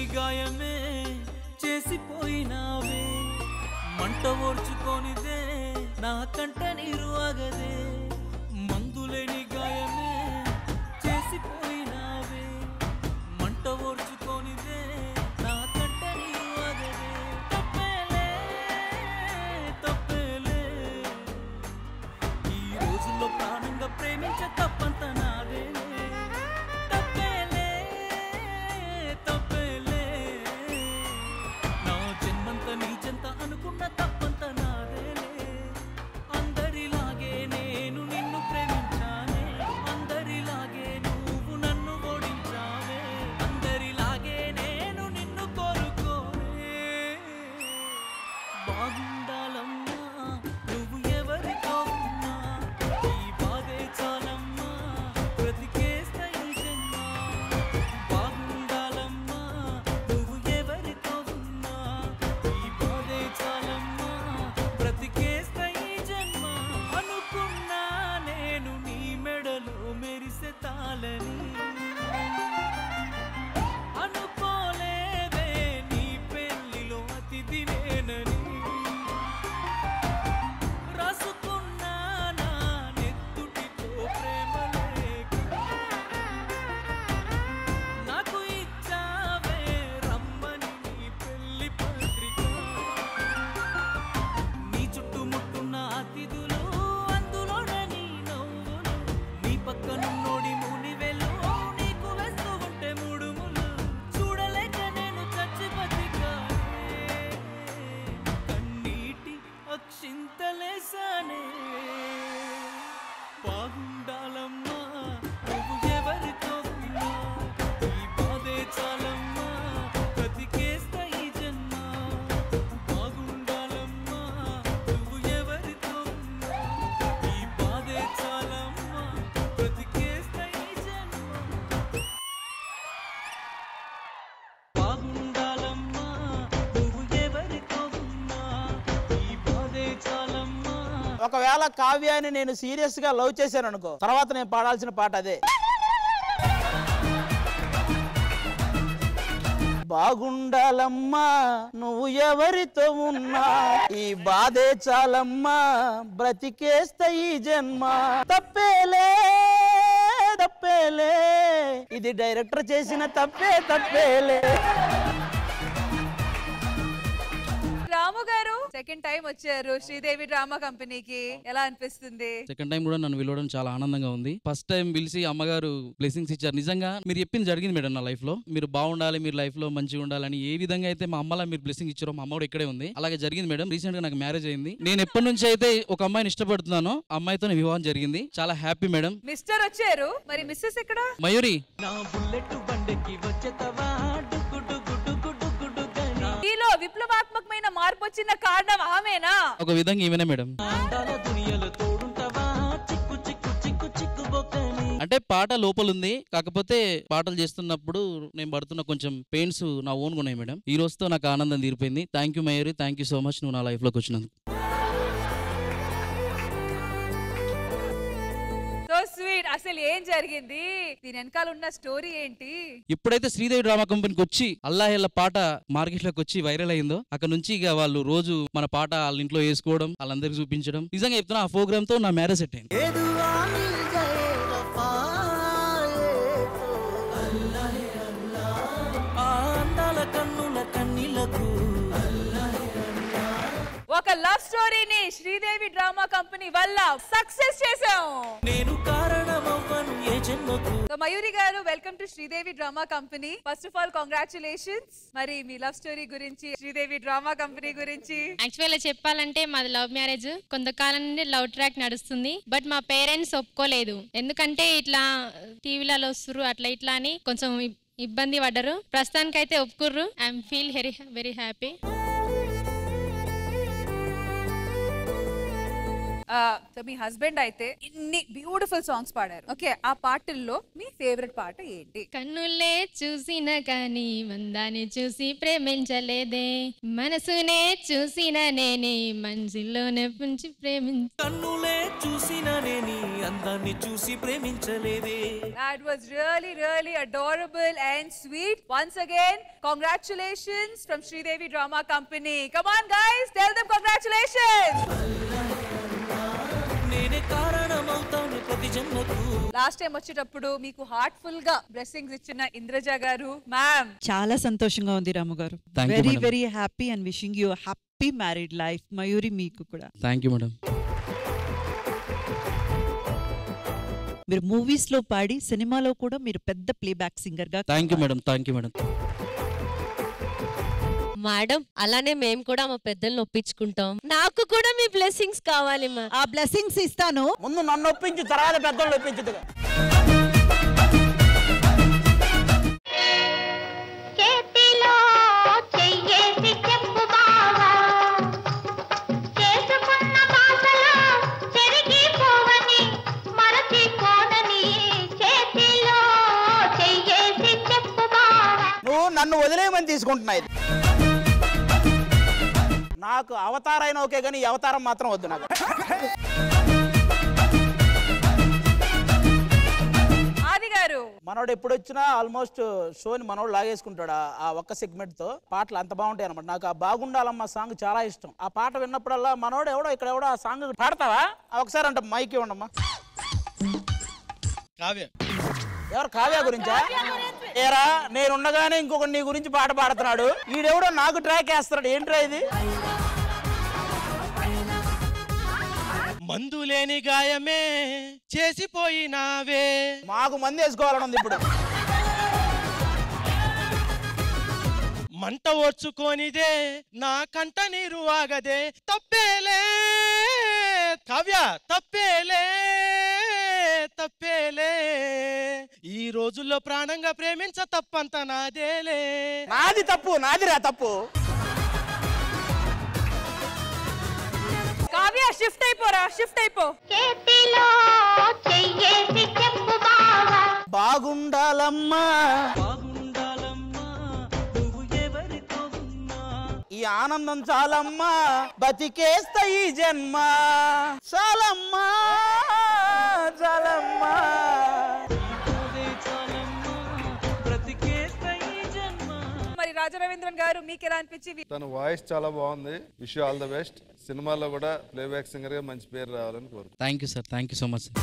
లేని గాయమే చేసిపోయినావే మంట ఓర్చుకోనిదే నా కంట నీరు ఆగదే మందులేని గాయమే చేసిపోయినావే మంట ఓర్చుకోనిదే నా కంట నీరు ఆగదే తప్పేలే తప్పేలే ఈ రోజుల్లో ప్రాణంగా ప్రేమించ తప్పంత నాదేలే తప్పేలే తప్పేలే నా జన్మంత నీచంత అనుకున్న తప్పంత నాదేలే అందరిలాగే నేను నిన్ను ప్రేమించానే అందరిలాగే నువ్వు నన్ను ఓడించావే అందరిలాగే నేను నిన్ను కోరుకోనే బాగుండాలమ్మా నువ్వు ఎవరితో ఉన్నా ఈ బాధే చాలమ్మా బ్రతికేస్తా ఈ జన్మ బాగుండాలమ్మా నువ్వు ఎవరితో ఉన్నా ఈ బాధే చాలమ్మా బ్రతికేస్తా ఈ జన్మ అనుకున్నా నేను నీ మెడలో మెరిసే తాళని అనుకోలేదే నీ పెళ్లిలో అతిథి నేనని రాసుకున్నానా నెత్తుటితో ప్రేమ లేఖ నాకు ఇచ్చావే రమ్మని నీ పెళ్లి పత్రిక నీ చుట్టుముట్టున్న అతిథులు అందులోనే నీ నవ్వులు నీ పక్కనున్నోడి మూని వెళ్ళు నీకు వేస్తూ ఉంటే మూడుములు చూడలేక నేను చచ్చి బతికానే కన్నీటి అక్షింతలేసానే బాగుండాలమ్మా నువ్వు ఎవరితో ఉన్నా ఈ బాధే చాలమ్మా బ్రతికేస్తా ఈ జన్మ బాగుండాలమ్మా నువ్వు ఎవరితో ఉన్నా ఈ బాధే చాలమ్మా బ్రతికేస్తా ఈ జన్మ బాగుండాలమ్మా నువ్వు ఎవరితో ఉన్నా ఈ బాధే చాలమ్మా ఒకవేళ కావ్యాన్ని నేను సీరియస్ గా లవ్ చేశాను అనుకో తర్వాత నేను పాడాల్సిన పాట అదే బాగుండాలమ్మా నువ్వు ఎవరితో ఉన్నా ఈ బాధే చాలమ్మా బ్రతికేస్తా ఈ జన్మ తప్పేలే తప్పేలే ఇది డైరెక్టర్ చేసిన తప్పే తప్పేలే రాము గారు సెకండ్ టైం వచ్చారు శ్రీదేవి డ్రామా కంపెనీకి ఎలా అనిపిస్తుంది సెకండ్ టైం కూడా నన్ను పిలవడం చాలా ఆనందంగా ఉంది ఫస్ట్ టైం పిలిచి అమ్మగారు బ్లెస్సింగ్స్ ఇచ్చారు నిజంగా మీరు చెప్పింది జరిగింది మేడం నా లైఫ్ లో మీరు బాగుండాలి మీరు లైఫ్ లో మంచిగా ఉండాలని ఏ విధంగా అయితే మా అమ్మలా మీరు బ్లెస్సింగ్ ఇచ్చారో మా అమ్మ కూడా ఇక్కడే ఉంది అలాగే జరిగింది మేడం రీసెంట్ గా నాకు మ్యారేజ్ అయింది నేను ఎప్పటి నుంచి అయితే ఒక అమ్మాయిని ఇష్టపడుతున్నానో ఆ అమ్మాయితో వివాహం జరిగింది చాలా హ్యాపీ మేడం మిస్టర్ వచ్చారు మరి మిస్సెస్ ఎక్కడ మయూరి నా బుల్లెట్ బండికి వచ్చేతవా డుగ్గు డుగ్గు డుగ్గు డుగ్గు డుగ్గని మీలో విప్లవాత్మకమైన మార్పు వచ్చిన కారణం ఆమెనా ఒక విధంగా ఈమెనే మేడం అందాల దునియలో తోడుంటావా చిక్కు చిక్కు చిక్కు చిక్కు బొక్కని అంటే పాట లోపల ఉంది కాకపోతే పాటలు చేస్తున్నప్పుడు నేను పడుతున్న కొంచెం పెయిన్స్ నా ఓన్ ఉన్నాయి మేడం ఈ రోజుతో నాకు ఆనందం తీరిపోయింది thank you Mayuri thank you so much నువ్వు నా లైఫ్ లోకి వచ్చినందుకు సో స్వీట్ అసలు ఏం జరిగింది దీని వెనకాల ఉన్న స్టోరీ ఏంటి ఎప్పుడైతే శ్రీదేవి డ్రామా కంపెనీకి వచ్చి అల్లాహెల్ల పాట మార్కెట్ లోకి వచ్చి వైరల్ అయిందో అక్కడ నుంచి ఇక వాళ్ళు రోజు మన పాట వాళ్ళ ఇంట్లో వేసుకోవడం వాళ్ళందరికీ చూపించడం నిజంగా చెప్తున్నా ఆ ప్రోగ్రామ్ తో నా మ్యారేజ్ సెట్ అయింది ఆ అందాల కన్నుల కన్నీలకు ఒక లవ్ స్టోరీని శ్రీదేవి డ్రామా కంపెనీ వల్ల సక్సెస్ చేసాం నేను కారణమవ్వను ఏ జన్మకు so Mayuri garu welcome to Sridevi drama company first of all congratulations మరి మీ లవ్ స్టోరీ గురించి శ్రీదేవి డ్రామా కంపెనీ గురించి యాక్చువల్గా చెప్పాలంటే మాది లవ్ మ్యారేజ్ కొంతకాలం నుండి లవ్ ట్రాక్ నడుస్తుంది బట్ మా పేరెంట్స్ ఒప్పుకోలేదు ఎందుకంటే ఇట్లా టీవీలలో వస్తురు అట్లా ఇట్లా అని కొంచెం ఇబ్- ఇబ్బంది పడ్డరు ప్రస్తుతానికైతే ఒప్పుకుర్రు I'm feel very very happy so మీ హస్బెండ్ అయితే ఇన్ని బ్యూటిఫుల్ సాంగ్స్ పాడారు ఓకే ఆ పాటల్లో మీ ఫేవరెట్ పాట ఏంటి కన్నులే చూసిన కానీ మందాన్ని చూసి ప్రేమించలేదే మనసునే చూసిన నేనే మనసులోనే పుంచి ప్రేమించ కన్నులే చూసిన నేని అందాన్ని చూసి ప్రేమించలేదే That was really, really adorable and sweet. Once again, congratulations from Sridevi Drama Company. Come on, guys, tell them congratulations. నేనే కారణమవుతాను ప్రతి జన్మకు లాస్ట్ టైం వచ్చేటప్పుడు మీకు హార్ట్ఫుల్ గా బ్లెస్సింగ్స్ ఇచ్చిన ఇంద్రజ గారు మ్యామ్ చాలా సంతోషంగా ఉంది రాము garu Thank you, very madam. Very happy and wishing you happy married life Mayuri మీకు కూడా థ్యాంక్ యూ మేడం మీరు మూవీస్ లో పాడి సినిమాలో కూడా మీరు పెద్ద ప్లేబ్యాక్ సింగర్ గా thank you madam thank you madam madam అలానే మేము కూడా మా పెద్దల్ని ఒప్పించుకుంటాం నాకు కూడా మీ బ్లెస్సింగ్స్ కావాలి మా ఆ బ్లెస్సింగ్స్ ఇస్తాను ముందు నన్ను ఒప్పించు తర్వాత పెద్దోళ్ళు ఒప్పించదు చేతిలో చెయ్యేసి చెప్పు బావా చేసుకున్న భాషలో చెరిగిపోవని మరచిపోనని చేతిలో చెయ్యేసి చెప్పు బావా నువ్వు నన్ను వదిలేయమని తీసుకుంటున్నా ఇది నాకు అవతారైన ఓకే కానీ ఈ అవతారం మాత్రం వద్దు నాకు ఆది గారు మనోడు ఎప్పుడు వచ్చినా ఆల్మోస్ట్ షోని మనోడు లాగేసుకుంటాడు ఆ- ఆ ఒక్క సెగ్మెంట్ తో పాటలు అంత బాగుంటాయి అనమాట నాకు ఆ బాగుండాలమ్మ సాంగ్ చాలా ఇష్టం ఆ పాట విన్నప్పుడల్లా మనోడు ఎవడో ఇక్కడ ఎవడో ఆ సాంగ్ పాడతావా ఆ ఒకసారి అంట మైక్ ఇవ్వండమ్మా కావ్య ఎవరు కావ్య గురించా ఏరా నేను ఉండగానే ఇంకొక నీ గురించి పాట పాడుతున్నాడు ఈడెవడో నాకు ట్రాక్ వేస్తున్నాడు ఏంట్రా ఇది మందు లేని గాయమే చేసిపోయినావే మాకు మంది వేసుకోవాలని ఉంది ఇప్పుడు మంట ఓర్చుకోనిదే నా కంట నీరు ఆగదే తప్పేలే కావ్య తప్పేలే తప్పేలే ఈ రోజుల్లో ప్రాణంగా ప్రేమించ తప్పంత నాదేలే నాది తప్పు నాదిరా తప్పు కావ్య షిఫ్ట్ అయిపోరా షిఫ్ట్ అయిపో చేతిలో చెయ్యేసి చెప్పు బావా బాగుండాలమ్మా ఈ ఆనందం చాలమ్మా బతికేస్తా ఈ జన్మ చాలమ్మా చాలమ్మా మరి రాజా రవీంద్రన్ గారు మీకు ఎలా అనిపించి తన వాయిస్ చాలా బాగుంది విష్ ఆల్ ద బెస్ట్ సినిమాలో కూడా ప్లేబ్యాక్ సింగర్ గా మంచి పేరు రావాలని కోరుకుంటున్నాను thank you sir thank you so much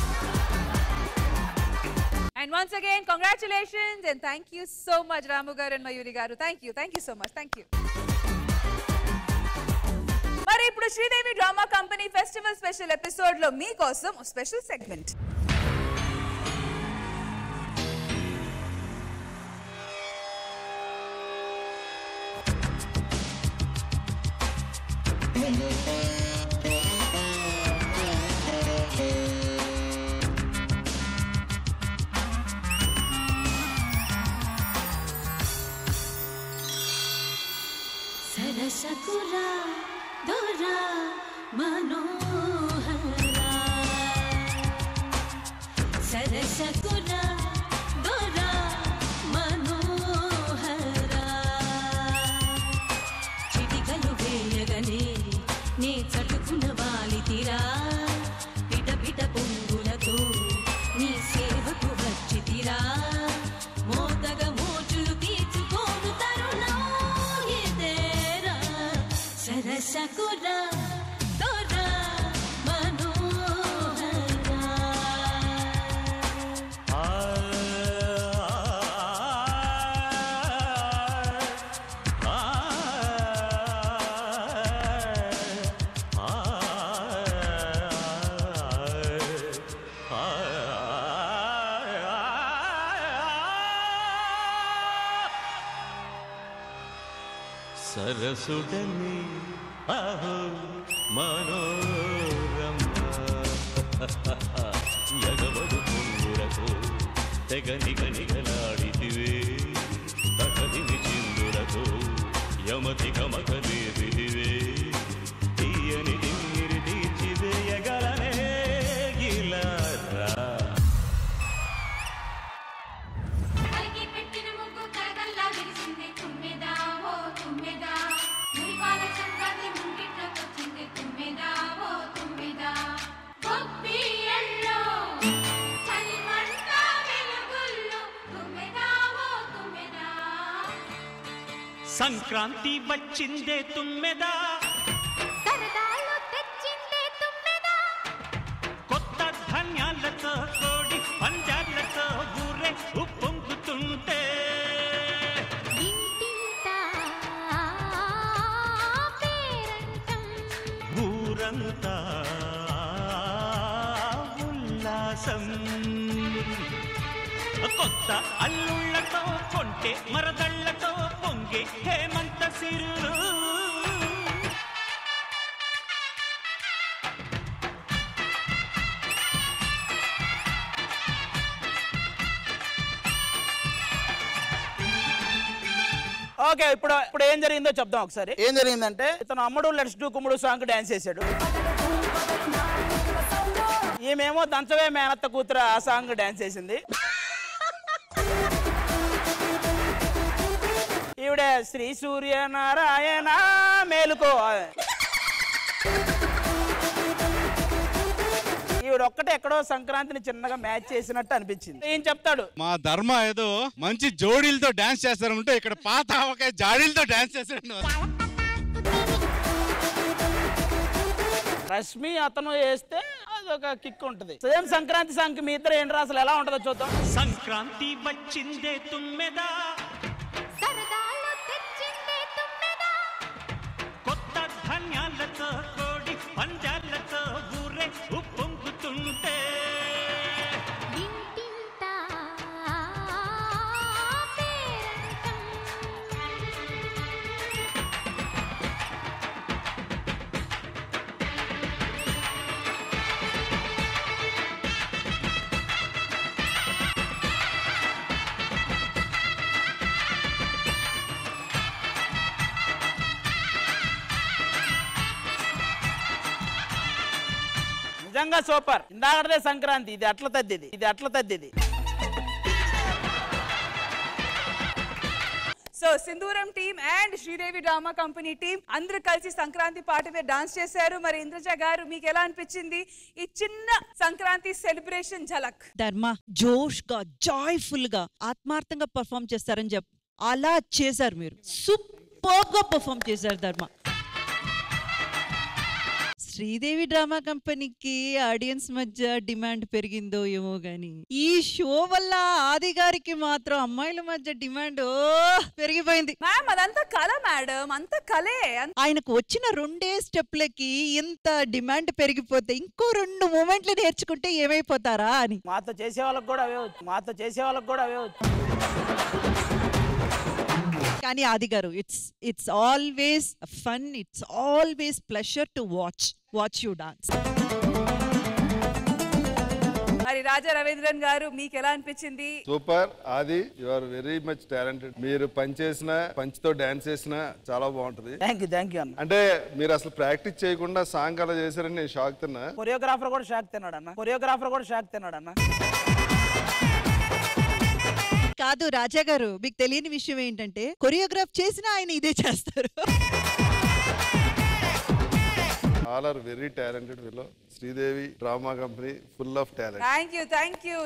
and once again congratulations and thank you so much Ramu garu and Mayuri garu thank you thank you so much thank you మరి ఇప్పుడు Sridevi drama company festival special episode లో మీకోసం special segment సరసకురా దొరా మనోహరా సరసకురా దొరా మనోహరా చిటికలు వేయగనే నే చటుకున వాలితిరా పిట పిట పొంగులతో నీ సేవకు వచ్చితిరా మోతగ మోచులు తీర్చుకోను తరుణం ఇదేరా సరసకురా దొరా మనోహరా సరసుడని అహో మనోరమ ఎగవడు పొంగురకు తెగ నిగ నిగలాడితివే తగదిని చిందులకు యమతి కమక దేవివే తీయని తిమ్మిరి తీర్చివేయగలనే గిలారా కలిగి పెట్టిన ముగ్గు కరగల్లా విరిసింది తుమ్మెదా ఓ తుమ్మెదా మురిపాల సంగతి ముంగిట్లోకొచ్చింది తుమ్మెదా ఓ తుమ్మెదా గొప్పి ఎల్లో సంక్రాంతి వచ్చిందే తుమ్మెదా సరదాలు తెచ్చిందే తుమ్మెదా కొత్త ధాన్యాలతో కోడి పంజాలతో ఊరే ఉప్పొంగుతుంటే ఇంటింటా పేరంటం ఊరంతా ఉల్లాసం కొత్త అల్లుళ్ళతో కొంటే మరదళ్ళతో పొంగే హేమంత సిరులు ఓకే ఇప్పుడు ఇప్పుడు ఏం జరిగిందో చెప్దాం ఒకసారి ఏం జరిగిందంటే ఇతను అమ్ముడు లెట్స్ డూ కుమ్ముడు సాంగ్ డాన్స్ చేశాడు ఈమెమో దంచవే మేనత్త కూతురు ఆ సాంగ్ డాన్స్ చేసింది ఈవిడ శ్రీ సూర్య నారాయణ మేలుకో ఈవిడ ఒక్కటే ఎక్కడో సంక్రాంతిని చిన్నగా మ్యాచ్ చేసినట్టు అనిపించింది ఏం చెప్తాడు మా ధర్మ ఏదో మంచి జోడీలతో డాన్స్ చేస్తారంటే ఇక్కడ పాత ఆవకాయ జాడీలతో డాన్స్ చేస్తాడు రష్మి అతను వేస్తే అదొక కిక్ ఉంటుంది సేమ్ సంక్రాంతి సాంగ్ మీ ఇద్దరు ఏంటి అసలు ఎలా ఉంటుందో చూద్దాం సంక్రాంతి వచ్చిందే తుమ్మెదా సరదాలు తెచ్చిందే తుమ్మెదా కొత్త ధాన్యాలతో కోడి పంజాలతో ఊరే ఉప్పొంగుతుంటే ఇంటింటా పేరంటం నిజంగా సూపర్ ఇందాకదే సంక్రాంతి ఇది అట్ల తద్దిది ఇది అట్ల తద్దిది so Sindhuram team and Sridevi drama company team అందరూ కలిసి సంక్రాంతి పాట మీద డాన్స్ చేశారు మరి ఇంద్రజ గారు మీకు ఎలా అనిపించింది ఈ చిన్న సంక్రాంతి సెలబ్రేషన్ ఝలక్ ధర్మ జోష్ గా జాయ్ఫుల్ గా ఆత్మార్థంగా పర్ఫామ్ చేస్తారని చెప్ అలా చేశారు మీరు సూపర్ గా పర్ఫామ్ చేశారు ధర్మ శ్రీదేవి డ్రామా కంపెనీకి ఆడియన్స్ మధ్య డిమాండ్ పెరిగిందో ఏమో గాని ఈ షో వల్ల ఆది గారికి మాత్రం అమ్మాయిల మధ్య డిమాండ్ ఓ పెరిగిపోయింది మ్యామ్ అదంతా కళ మేడం అంత కలే అంత- ఆయనకు వచ్చిన రెండే స్టెప్లకి ఇంత డిమాండ్ పెరిగిపోతే ఇంకో రెండు మూమెంట్లు నేర్చుకుంటే ఏమైపోతారా అని మాతో చేసే వాళ్ళకి కూడా అవే వచ్చు మాతో చేసే వాళ్ళకి కూడా అవే వచ్చు కానీ Aadi garu it's it's always fun it's always pleasure to watch watch you dance మరి రాజా రవీంద్రన్ గారు మీకు ఎలా అనిపించింది super Aadi you are very much talented మీరు పని చేసిన పంచితో డాన్స్ చేసినా చాలా బాగుంటది థ్యాంక్ యూ థ్యాంక్ యూ అన్న అంటే మీరు అసలు ప్రాక్టీస్ చేయకుండా సాంగ్ అలా చేశారని నేను షాక్ తిన్నా కొరియోగ్రాఫర్ కూడా షాక్ తిన్నాడు అన్న కొరియోగ్రాఫర్ కూడా షాక్ తిన్నాడు అన్న కాదు రాజా గారు మీకు తెలియని విషయం ఏంటంటే కొరియోగ్రాఫ్ చేసినా ఆయన ఇదే చేస్తారు ఆల్ ఆర్ వెరీ టాలెంటెడ్ విలో Sridevi drama company full of talent thank you thank you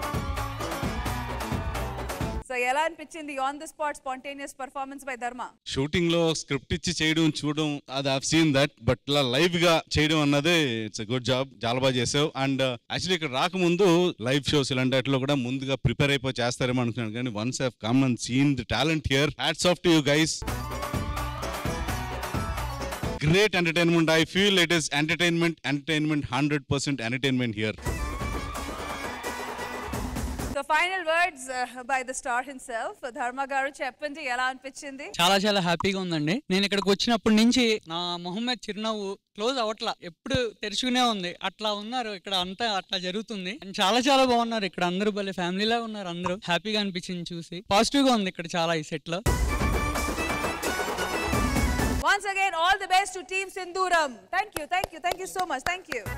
so ఎలా అనిపించింది on the spot spontaneous performance by Dharma shooting లో స్క్రిప్ట్ ఇచ్చి చేయడం చూడడం అది హావ్ సీన్ దట్ బట్ ఇలా లైవ్ గా చేయడం అన్నదే ఇట్స్ గుడ్ జాబ్ చాలా బాగా చేసావు అండ్ యాక్చువల్లీ ఇక్కడ రాకముందు లైవ్ షోస్ ఇలాంటి వాటిలో కూడా ముందుగా ప్రిపేర్ అయిపోయి చేస్తారేమో అనుకున్నాను కానీ once have come and seen the talent here hats off to you guys great entertainment I feel it is entertainment entertainment hundred percent entertainment here so final words by the star himself Dharma garu చెప్పండి ఎలా అనిపించింది చాలా చాలా హ్యాపీగా ఉందండి నేను ఇక్కడికి వచ్చినప్పటి నుంచి నా మొహం మీద చిరునవ్వు క్లోజ్ అవట్లా ఎప్పుడు తెరుచుకునే ఉంది అట్లా ఉన్నారు ఇక్కడ అంతా అట్లా జరుగుతుంది And చాలా చాలా బాగున్నారు ఇక్కడ అందరూ భలే ఫ్యామిలీలా ఉన్నారు అందరూ హ్యాపీగా అనిపించింది చూసి పాజిటివ్ గా ఉంది ఇక్కడ చాలా ఈ సెట్ లో once again all the best to team Sindhuram thank you thank you thank you so much thank you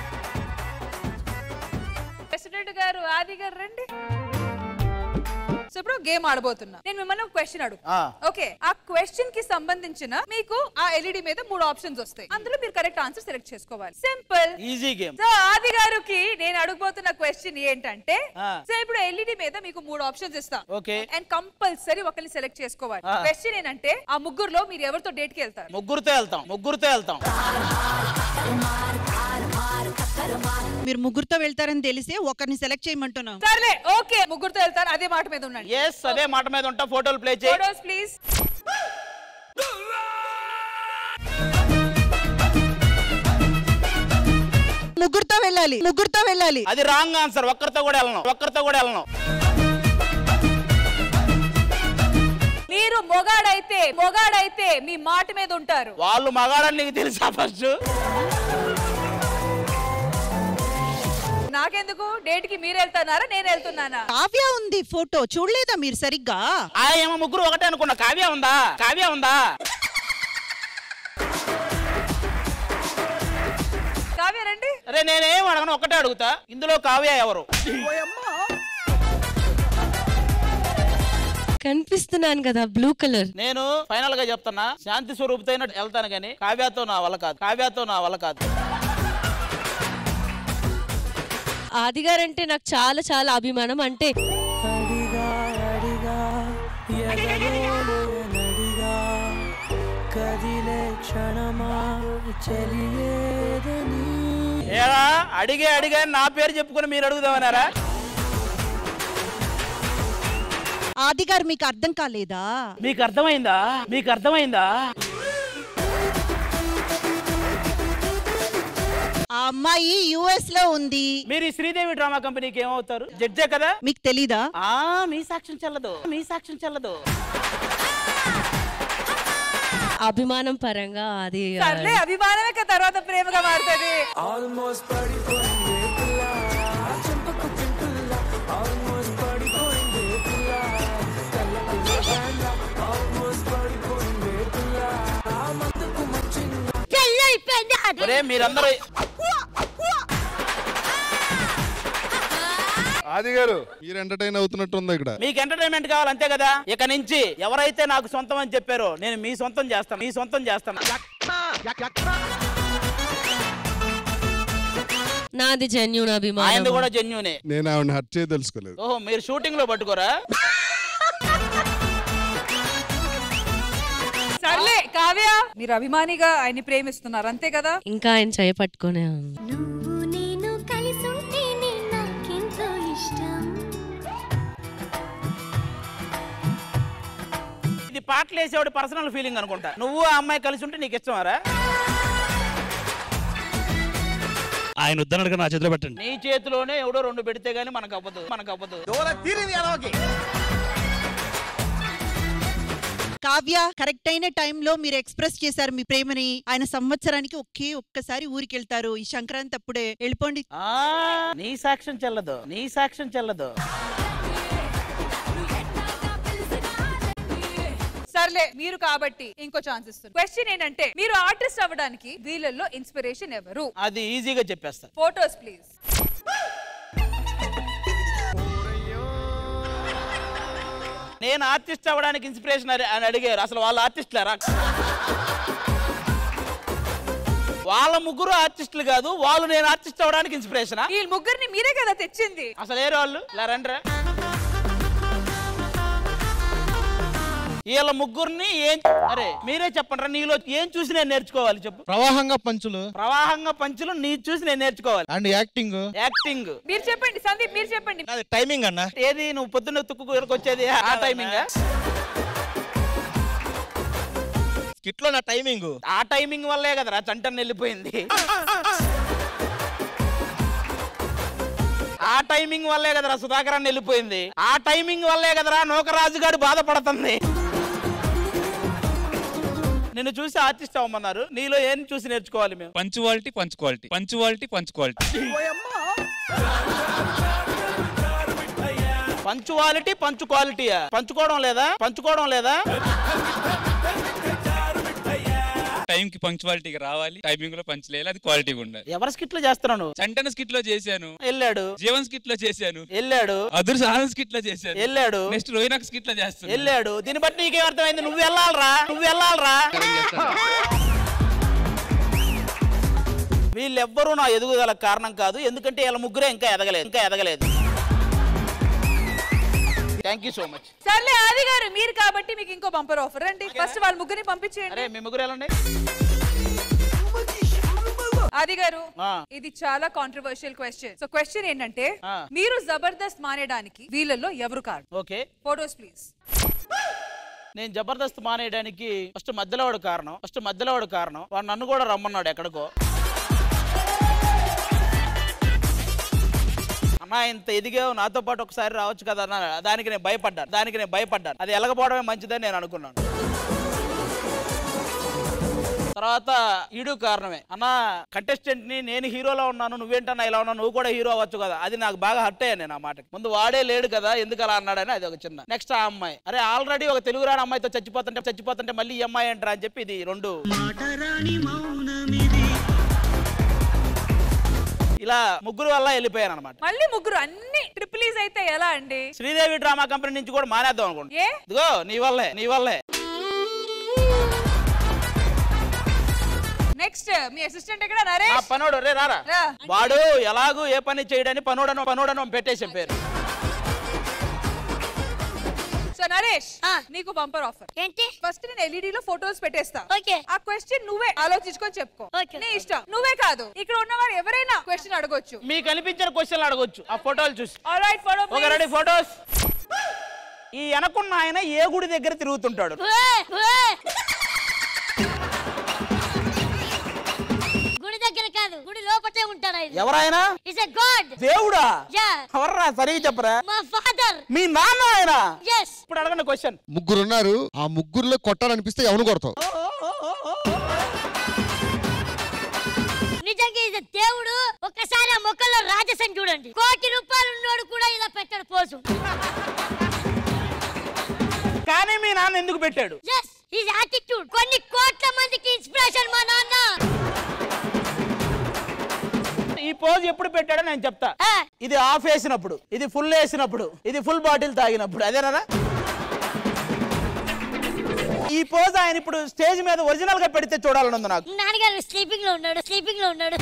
president garu Aadi గారు రండి సో ఇప్పుడు గేమ్ ఆడబోతున్నా నేను మిమ్మల్ని ఒక క్వశ్చన్ అడుగు ఆ. ఓకే ఆ క్వశ్చన్ కి సంబంధించిన మీకు ఆ ఎల్ఈడి మీద మూడు ఆప్షన్స్ వస్తాయి అందులో మీరు కరెక్ట్ ఆన్సర్ సెలెక్ట్ చేసుకోవాలి simple easy game so Aadi గారికి నేను అడగబోతున్న క్వశ్చన్ ఏంటంటే ఆ. సో ఇప్పుడు ఎల్ఈడి మీద మీకు మూడు ఆప్షన్స్ ఇస్తా ఓకే. అండ్ కంపల్సరీ ఒకరిని సెలెక్ట్ చేసుకోవాలి ఆ. క్వశ్చన్ ఏంటంటే ఆ ముగ్గురులో మీరు ఎవరితో డేట్ కి వెళ్తారు ముగ్గురుతో వెళ్తాం ముగ్గురుతో వెళ్తాం మీరు ముగ్గురుతో వెళ్తారని తెలిసే ఒకరిని సెలెక్ట్ చేయమంటున్నాం సర్లే ఓకే ముగ్గురుతో వెళ్తారు అదే మాట మీద ఉండండి ఎస్ అదే మాట మీద ఉంటా ఫోటోలు ప్లే చేయి ఫోటోస్ ప్లీజ్ ముగ్గురుతో వెళ్ళాలి ముగ్గురుతో వెళ్ళాలి అది రాంగ్ ఆన్సర్ ఒక్కరితో కూడా వెళ్ళను ఒక్కరితో కూడా వెళ్ళను మీరు మొగాడైతే మొగాడైతే మీ మాట మీద ఉంటారు వాళ్ళు మగాడని నీకు తెలుసా ఫస్ట్ నాకెందుకు డేట్ కి మీరు వెళ్తున్నారా నేను వెళ్తున్నానా కావ్య ఉంది ఫోటో చూడలేదా మీరు సరిగ్గా ఆ ఏమో ముగ్గురు ఒకటే అనుకున్నా కావ్య ఉందా కావ్య ఉందా కావ్య రండి అరే నేనేం అడగను ఒకటే అడుగుతా ఇందులో కావ్య ఎవరు కనిపిస్తున్నాను కదా బ్లూ కలర్ నేను ఫైనల్ గా చెప్తున్నా శాంతి స్వరూపుతో వెళ్తాను కానీ కావ్యతో నా వల్ల కాదు కావ్యతో నా వల్ల కాదు ఆది గారు అంటే నాకు చాలా చాలా అభిమానం అంటే కదిలే క్షణమా చెలియేదని ఏరా అడిగే అడిగా నా పేరు చెప్పుకుని మీరు అడుగుదామన్నారా ఆది గారు మీకు అర్థం కాలేదా మీకు అర్థమైందా మీకు అర్థమైందా ఆ అమ్మాయి యుఎస్ లో ఉంది మీరు ఈ శ్రీదేవి డ్రామా కంపెనీకి ఏమవుతారు జడ్జే కదా మీకు తెలీదా ఆ మీ సాక్ష్యం చెల్లదు మీ సాక్ష్యం చెల్లదు అభిమానం పరంగా అది సర్లే అభిమానమే కదా తర్వాత ప్రేమగా మారుతుంది ఆల్మోస్ట్ పడిపోయింది పిల్ల చెంపకు పింపుల్ల ఆల్మోస్ట్ పడిపోయింది పిల్ల కళ్ళకు వేగండ ఆల్మోస్ట్ పడిపోయింది పిల్ల ఆ మందుకు మంచింది ఒరే మీరందరూ ఆది గారు మీరు ఎంటర్టైన్ అవుతున్నట్టుంది ఇక్కడ మీకు ఎంటర్టైన్మెంట్ కావాలి అంతే కదా ఇక నుంచి ఎవరైతే నాకు సొంతం అని చెప్పారో నేను మీ సొంతం చేస్తాను మీ సొంతం చేస్తాను నాది జెన్యున్ ఆయనది అభిమానం కూడా జెన్యునే నేను ఆవిడ హర్ట్ చేయ తెలుసుకోలేదు ఓహో మీరు షూటింగ్ లో పట్టుకోరా సర్లే కావ్య మీరు అభిమానిగా ఆయన్ని ప్రేమిస్తున్నారు అంతే కదా ఇంకా ఆయన చేయపట్టుకునే ఉంది నేను కలిసుంటేనే నాకెంతో ఇష్టం ఇది పాటలు వేసేవాడు పర్సనల్ ఫీలింగ్ అనుకుంటా నువ్వు ఆ అమ్మాయి కలిసి ఉంటే నీకు ఇష్టమారా ఆయన వద్దనడుగా నా చేతిలో పెట్టండి నీ చేతిలోనే ఎవడో రెండు పెడితే గానీ మనకు అవ్వదు మనకు అవ్వదు కావ్య కరెక్ట్ అయిన టైంలో మీరు ఎక్స్ప్రెస్ చేశారు మీ ప్రేమని ఆయన సంవత్సరానికి ఒకే ఒక్కసారి ఊరికి వెళ్తారు ఈ సంక్రాంతి అప్పుడే వెళ్ళిపోండి ఆ నీ సాక్ష్యం చెల్లదు నీ సాక్ష్యం చెల్లదు సర్లే మీరు కాబట్టి ఇంకో ఛాన్స్ ఇస్తుంది క్వశ్చన్ ఏంటంటే మీరు ఆర్టిస్ట్ అవ్వడానికి వీళ్ళల్లో ఇన్స్పిరేషన్ ఎవరు అది ఈజీగా చెప్పేస్తా ఫోటోస్ ప్లీజ్ నేను ఆర్టిస్ట్ అవ్వడానికి ఇన్స్పిరేషన్ అని అడిగారు అసలు వాళ్ళు ఆర్టిస్టులారా వాళ్ళ ముగ్గురు ఆర్టిస్టులు కాదు వాళ్ళు నేను ఆర్టిస్ట్ అవ్వడానికి ఇన్స్పిరేషన్ ఈ ముగ్గురిని మీరే కదా తెచ్చింది అసలు ఏ వాళ్ళు ఇలా రండిరా వీళ్ళ ముగ్గురిని ఏం అరే మీరే చెప్పండి రా నీలో ఏం చూసి నేను నేర్చుకోవాలి చెప్పు ప్రవాహంగా పంచులు ప్రవాహంగా పంచులు నీ చూసి నేను నేర్చుకోవాలి అండ్ యాక్టింగ్ యాక్టింగ్ మీరు చెప్పండి సందీప్ మీరు చెప్పండి టైమింగ్ అన్న ఏది నువ్వు పొద్దున్న తుక్కు వచ్చేది ఆ టైమింగ్ స్కిట్ లో నా టైమింగ్ ఆ టైమింగ్ వల్లే కదరా చంటన్ వెళ్ళిపోయింది ఆ టైమింగ్ వల్లే కదరా సుధాకర్ అన్న వెళ్ళిపోయింది ఆ టైమింగ్ వల్లే కదరా నూకరాజు గారు బాధపడుతుంది నిన్ను చూసి ఆర్టిస్ట్ అవ్వమన్నారు నీలో ఏం చూసి నేర్చుకోవాలి మేము punctuality punctuality punctuality punctuality punctuality పంచు క్వాలిటీయా పంచుకోవడం లేదా పంచుకోవడం లేదా టైం టైం కి పంక్చువాలిటీగా రావాలి టైమింగ్ లో పంచలేయాలి అది క్వాలిటీగా ఉండాలి ఎవరి స్కిట్లు చేస్తున్నావు నువ్వు చంటన స్కిట్ లో చేశాను వెళ్ళాడు జీవన్ స్కిట్ లో చేశాను వెళ్ళాడు అదుర్స్ ఆనంద్ స్కిట్ లో చేశాను వెళ్ళాడు నెక్స్ట్ రోహినాక్ స్కిట్ లో చేస్తాను వెళ్ళాడు దీన్ని బట్టి నీకేం అర్థమైంది నువ్వు వెళ్ళాలరా నువ్వు వెళ్ళాలరా వీళ్ళెవ్వరూ నా ఎదుగుదల కారణం కాదు ఎందుకంటే వీళ్ళ ముగ్గురే ఇంకా ఎదగలేదు ఇంకా ఎదగలేదు థ్యాంక్ యూ సో మచ్ సర్లే ఆది గారు మీరు కాబట్టి మీకు ఇంకో బంపర్ ఆఫర్ అండి ఫస్ట్ వాళ్ళ ముగ్గురిని పంపించేయండి మీ ముగ్గురు వెళ్ళండి ఆది గారు ఆ. ఇది చాలా కాంట్రవర్షియల్ క్వశ్చన్ సో క్వశ్చన్ ఏంటంటే ఆ. మీరు జబర్దస్త్ మానేయడానికి వీళ్ళల్లో ఎవరు కాదు ఓకే ఫోటోస్ ప్లీజ్ నేను జబర్దస్త్ మానేయడానికి ఫస్ట్ మధ్యలో వాడు కారణం ఫస్ట్ మధ్యలో వాడు కారణం వాడు నన్ను కూడా రమ్మన్నాడు ఎక్కడికో అన్నా ఇంత ఎదిగావు నాతో పాటు ఒకసారి రావచ్చు కదా అన్న దానికి నేను భయపడ్డాను దానికి నేను భయపడ్డాను అది ఎలగపోవడమే మంచిదని నేను అనుకున్నాను తర్వాత ఈడు కారణమే అన్న కంటెస్టెంట్ ని నేను హీరోలో ఉన్నాను నువ్వేంటన్నా ఇలా ఉన్నావు నువ్వు కూడా హీరో అవ్వచ్చు కదా అది నాకు బాగా హర్ట్ అయ్యాను నేను ఆ మాటకి ముందు వాడే లేడు కదా ఎందుకు అలా అన్నాడని అది ఒక చిన్న నెక్స్ట్ ఆ అమ్మాయి అరే ఆల్రెడీ ఒక తెలుగు రాని అమ్మాయితో చచ్చిపోతుంటే చచ్చిపోతుంటే మళ్ళీ ఈ అమ్మాయి అంటారా అని చెప్పి ఇది రెండు ఇలా ముగ్గురు వల్ల వెళ్ళిపోయాను అనమాట మళ్ళీ ముగ్గురు అన్ని ట్రిపులీస్ అయితే ఎలా అండి శ్రీదేవి డ్రామా కంపెనీ నుంచి కూడా మానేద్దాం అనుకోండి ఏ ఇదిగో నీ వల్లే నీ వల్లే నెక్స్ట్ మీ అసిస్టెంట్ ఎక్కడ ఆ నరేష్ పనోడు రే రారా రా. వాడు ఎలాగూ ఏ పని చేయడని పనోడను పనోడను పెట్టేసాం పేరు సో నరేష్ నీకు బంపర్ ఆఫర్ ఏంటి ఫస్ట్ నేను ఎల్ఈడి లో ఫోటోస్ పెట్టేస్తా ఓకే ఆ క్వశ్చన్ నువ్వే ఆలోచించుకొని చెప్పుకో నీ ఇష్టం నువ్వే కాదు ఇక్కడ ఉన్నవారు ఎవరైనా క్వశ్చన్ అడగొచ్చు మీకు అనిపించిన క్వశ్చన్లు అడగొచ్చు ఆ ఫోటోలు చూసి alright photo okay ready photos ఈ వెనకున్న ఆయన ఏ గుడి దగ్గర తిరుగుతుంటాడు గుడి దగ్గర కాదు గుడి లోపటే ఉంటాడు ఆయన ఎవరాయన ఇస్ ఎ గాడ్ దేవుడా యా ఎవర్రా సరిగా చెప్పరా మా ఫాదర్ మీ నాన్న ఆయన yes ఇప్పుడు అడగండి క్వశ్చన్ ముగ్గురు ఉన్నారు ఆ ముగ్గురులో కొట్టాలనిపిస్తే ఎవరు కొడతావు నిజంగా ఇది దేవుడు ఒక్కసారి ఆ మొక్కల్లో రాజసం చూడండి కోటి రూపాయలు ఉన్నోడు కూడా ఇలా పెట్టాడు పోసు కానీ మీ నాన్న ఎందుకు పెట్టాడు ఎస్ హిస్ యాటిట్యూడ్ కొన్ని కోట్ల మందికి ఇన్స్పిరేషన్ మా నాన్న ఈ పోజ్ ఎప్పుడు పెట్టాడో నేను చెప్తా ఇది ఆఫ్ వేసినప్పుడు ఇది ఫుల్ వేసినప్పుడు ఇది ఫుల్ బాటిల్ తాగినప్పుడు అదేనా ఈ పోజ్ ఆయన ఇప్పుడు స్టేజ్ మీద ఒరిజినల్ గా పెడితే చూడాలని ఉంది నాకు నాన్నగారు స్లీపింగ్ లో ఉన్నాడు స్లీపింగ్ లో ఉన్నాడు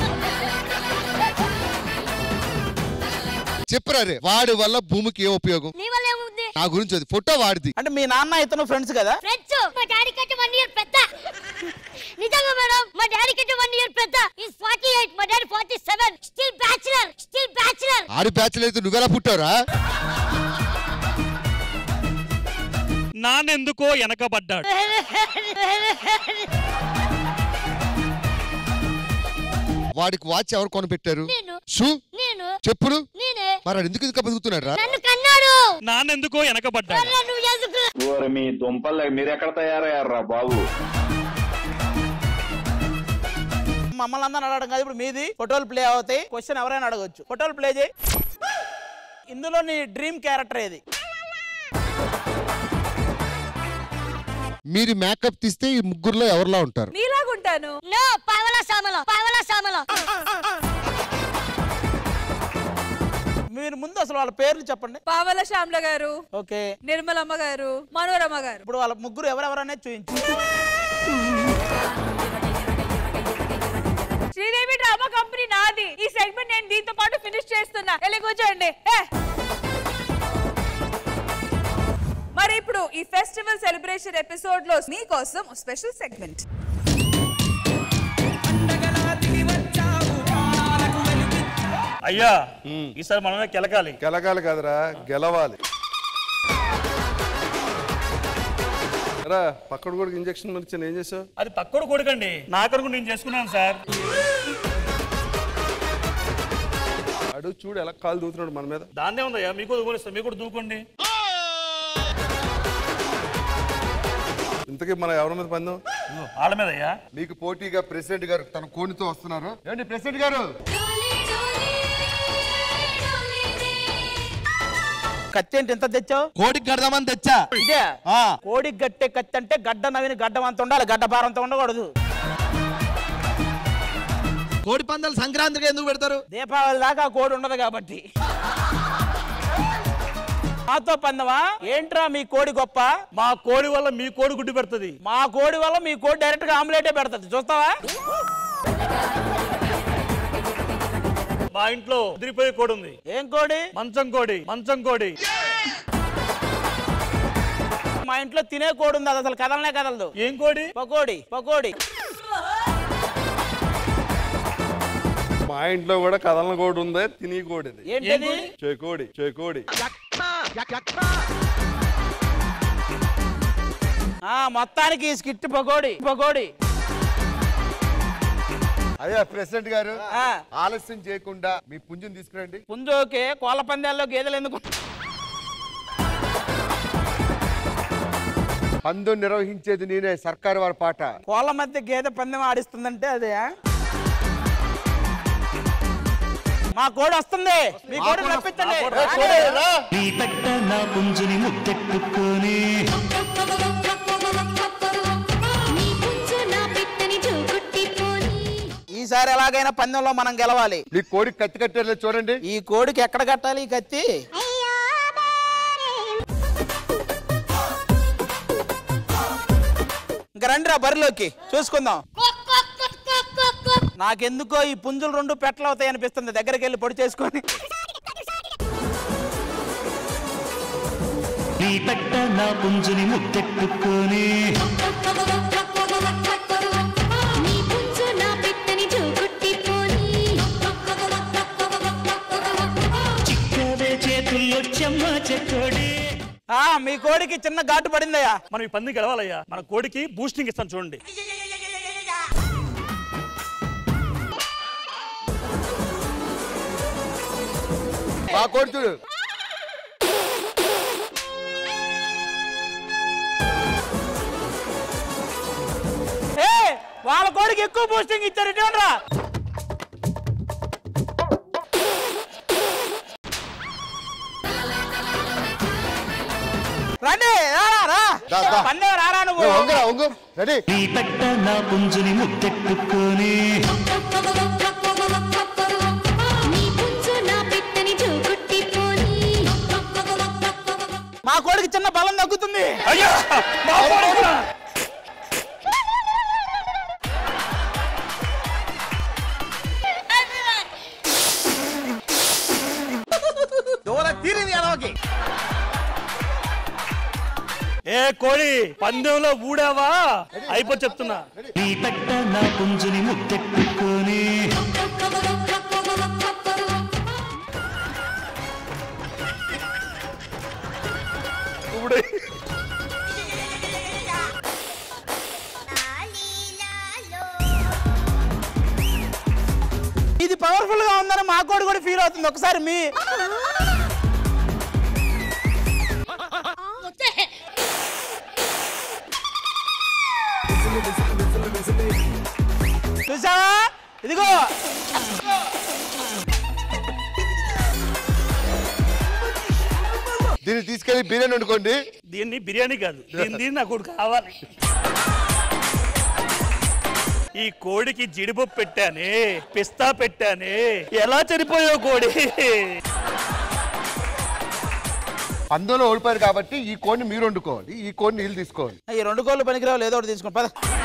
చెప్పురా రే వాడి వల్ల భూమికి ఏ ఉపయోగం నీ వల్ల ఏముంది నా గురించి అది ఫోటో వాడిది అంటే మీ నాన్న ఇతను ఫ్రెండ్స్ కదా ఫ్రెండ్స్ మా డాడీ కంటే వన్ ఇయర్ పెద్ద నిజంగా మేడం మా డాడీ కంటే వన్ ఇయర్ పెద్ద ఈస్ ఫార్టీ ఎయిట్ మా daddy forty seven still bachelor still bachelor ఆడి బ్యాచ్లు అయితే నువ్వెలా పుట్టావురా నానెందుకో వెనకబడ్డాడు వాడికి వాచ్ ఎవరు కొనిపెట్టారు నేను. షూ నేను చెప్పులు నేనే మరి వాడు ఎందుకు ఇంకా బతుకుతున్నాడు రా నన్ను కన్నాడు నానెందుకో వెనకబడ్డాడు అరే నువ్వు ఎందుకు ఓరి మీ దుంపలు మీరు ఎక్కడ తయారయ్యారా బాబు మమ్మల్ని అందరూ అడగడం కాదు ఇప్పుడు మీది ఫోటోలు ప్లే అవుతాయి క్వశ్చన్ ఎవరైనా అడగవచ్చు ఫోటోలు ప్లే చేయి ఇందులో నీ డ్రీమ్ క్యారెక్టర్ ఏది మీరు మేకప్ తీస్తే ఈ ముగ్గురులో ఎవరిలా ఉంటారు నీలాగుంటాను నో పవల సామల పవల సామల మీరు ముందు అసలు వాళ్ళ పేర్లు చెప్పండి పావల శ్యామ్ల గారు ఓకే నిర్మలమ్మ గారు మనోరమ గారు ఇప్పుడు వాళ్ళ ముగ్గురు ఎవరెవరనేది చూపించు శ్రీదేవి డ్రామా కంపెనీ నాది ఈ సెగ్మెంట్ నేను దీంతో పాటు ఫినిష్ చేస్తున్నా వెళ్ళి కూర్చోండి ఏ! మరి ఇప్పుడు ఈ ఫెస్టివల్ సెలబ్రేషన్ ఎపిసోడ్ లో మీకోసం స్పెషల్ సెగ్మెంట్ అయ్యా ఈసారి మనమే కెలకాలి గెలగాలి కదరా గెలవాలి రా పక్కడు కూడా ఇంజక్షన్ ఇచ్చాను ఏం చేసావు అది పక్కడు కొడుకండి నా కొడుకు నేను చేసుకున్నాను సార్ అడు చూడు ఎలా కాలు దూతున్నాడు మన మీద దాన్నే ఉందయ్యా మీకు దూకొనిస్తాను మీకు కూడా దూకోండి ఇంతకీ మన ఎవరి మీద పందెం వాళ్ళ మీద అయ్యా మీకు పోటీగా ప్రెసిడెంట్ గారు తన కోడితో వస్తున్నారు ఏమండి ప్రెసిడెంట్ గారు కత్తి ఏంటి ఎంత తెచ్చావు కోడికి కడదామని తెచ్చా ఇదే కోడికి గట్టే కత్తి అంటే గడ్డ నవిని గడ్డం అంత ఉండాలి గడ్డ భారంతో ఉండకూడదు కోడి పందాలు సంక్రాంతికి ఎందుకు పెడతారు దీపావళి దాకా ఆ కోడి ఉండదు కాబట్టి మాతో పందమా ఏంట్రా మీ కోడి గొప్ప మా కోడి వల్ల మీ కోడి గుడ్డు పెడుతుంది మా కోడి వల్ల మీ కోడి డైరెక్ట్ గా ఆమ్లెటే పెడుతుంది చూస్తావా మా ఇంట్లో ఉదిరిపోయే కోడి ఉంది ఏం కోడి మంచం కోడి మంచం కోడి మా ఇంట్లో తినే కోడి ఉంది అది అసలు కదలనే కదలదు ఏం కోడి పకోడి పకోడి మా ఇంట్లో కూడా కదలన కోడి ఉంది తిని కోడి ఇది. ఏంటది? చేకోడి చేకోడి ఆ మొత్తానికి ఈ స్కిట్ పకోడి పకోడి అయ్యా ప్రెసిడెంట్ గారు ఆలస్యం చేయకుండా మీ పుంజుని తీసుకురండి పుంజు ఓకే కోళ్ళ పందాల్లో గేదెలు ఎందుకు పందు నిర్వహించేది నేనే సర్కారు వారి పాట కోళ్ళ మధ్య గేదె పందెం ఆడిస్తుందంటే అదే మా కోడి వస్తుంది మీ కోడి రప్పించండి నీ పెట్ట నా పుంజుని ముద్దెట్టుకొని ఈసారి ఎలాగైనా పందెంలో మనం గెలవాలి మీ కోడి కత్తి కట్టారు చూడండి ఈ కోడికి ఎక్కడ కట్టాలి ఈ కత్తి ఇంక రండిరా బరిలోకి చూసుకుందాం నాకెందుకో ఈ పుంజులు రెండు పెట్టలు అవుతాయి అనిపిస్తుంది దగ్గరికి వెళ్ళి పొడి చేసుకొని నీ పెట్ట నా పుంజుని ముద్దెట్టుకొని చిక్కవే చేతుల్లో చెమ్మ చెక్కోడి ఆ మీ కోడికి చిన్న ఘాటు పడిందయ్యా మనం ఈ పంది గెలవాలయ్యా మన కోడికి బూస్టింగ్ ఇస్తాం చూడండి మా కోడి చూడు ఏ వాళ్ళ కోడికి ఎక్కువ బూస్టింగ్ ఇచ్చారు ఇటు రా రండి రారా రా దా, దా. పందెం రారా నువ్వు ఏ, వంగురా, వంగు రెడీ నీ పెట్ట నా పుంజుని ముద్దెట్టుకొని మా కోడికి చిన్న బలం తగ్గుతుంది అయ్యా మా కోడికి రా. తీరింది ఎలాకి ఏ కోడి పందెంలో ఊడావా అయిపో చెప్తున్నా నీ పెట్ట నా పుంజుని ముద్దెట్టుకొని ఇప్పుడే ఇది పవర్ఫుల్ గా ఉందని మా కోడి కూడా ఫీల్ అవుతుంది ఒకసారి మీ చూసావా ఇదిగో దీన్ని తీసుకెళ్లి బిర్యానీ వండుకోండి దీన్ని బిర్యానీ కాదు దీన్ని దీన్ని నాకు ఒకటి కావాలి ఈ కోడికి జీడిపప్పు పెట్టానే పిస్తా పెట్టానే ఎలా చనిపోయావు కోడి పందులో ఓడిపోయారు కాబట్టి ఈ కోడిని మీరు వండుకోవాలి ఈ కోడిని వీళ్ళు తీసుకోవాలి ఈ రెండు కోళ్ళు పనికిరావు ఏదో ఒకటి తీసుకోండి పద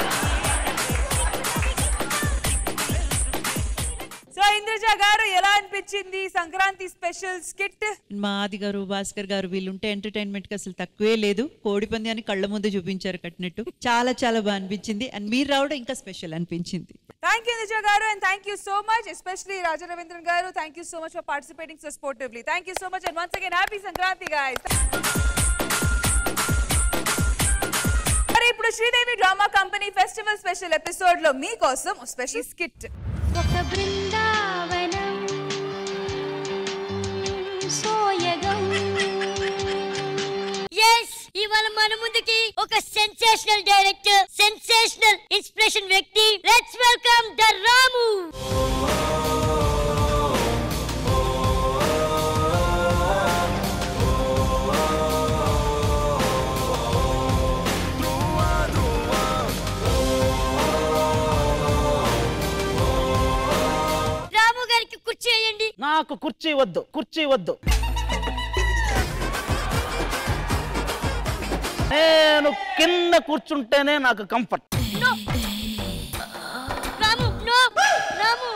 సో ఇంద్రజ గారు ఎలా అనిపించింది సంక్రాంతి స్పెషల్ స్కిట్ మా ఆది గారు భాస్కర్ గారు వీళ్ళుంటే ఎంటర్టైన్మెంట్ కి అసలు తక్కువే లేదు కోడి పందాన్ని కళ్ళ ముందు చూపించారు కట్టినట్టు చాలా చాలా బాగా అనిపించింది అండ్ మీరు రావడం ఇంకా స్పెషల్ అనిపించింది thank you Indraja garu and thank you so much especially Raja Ravindran garu thank you so much for participating so sportively thank you so much and once again happy Sankranti guys మరి ఇప్పుడు Sridevi drama company festival special episode లో మీకోసం special skit ఒక Brindavanam సోయగం yes ఇవాళ మన ముందుకి ఒక sensational director sensational inspiration వ్యక్తి let's welcome the Ramu Dhruva నాకు కుర్చీ వద్దు కుర్చీ వద్దు నేను కింద కూర్చుంటేనే నాకు comfort Ramu no Ramu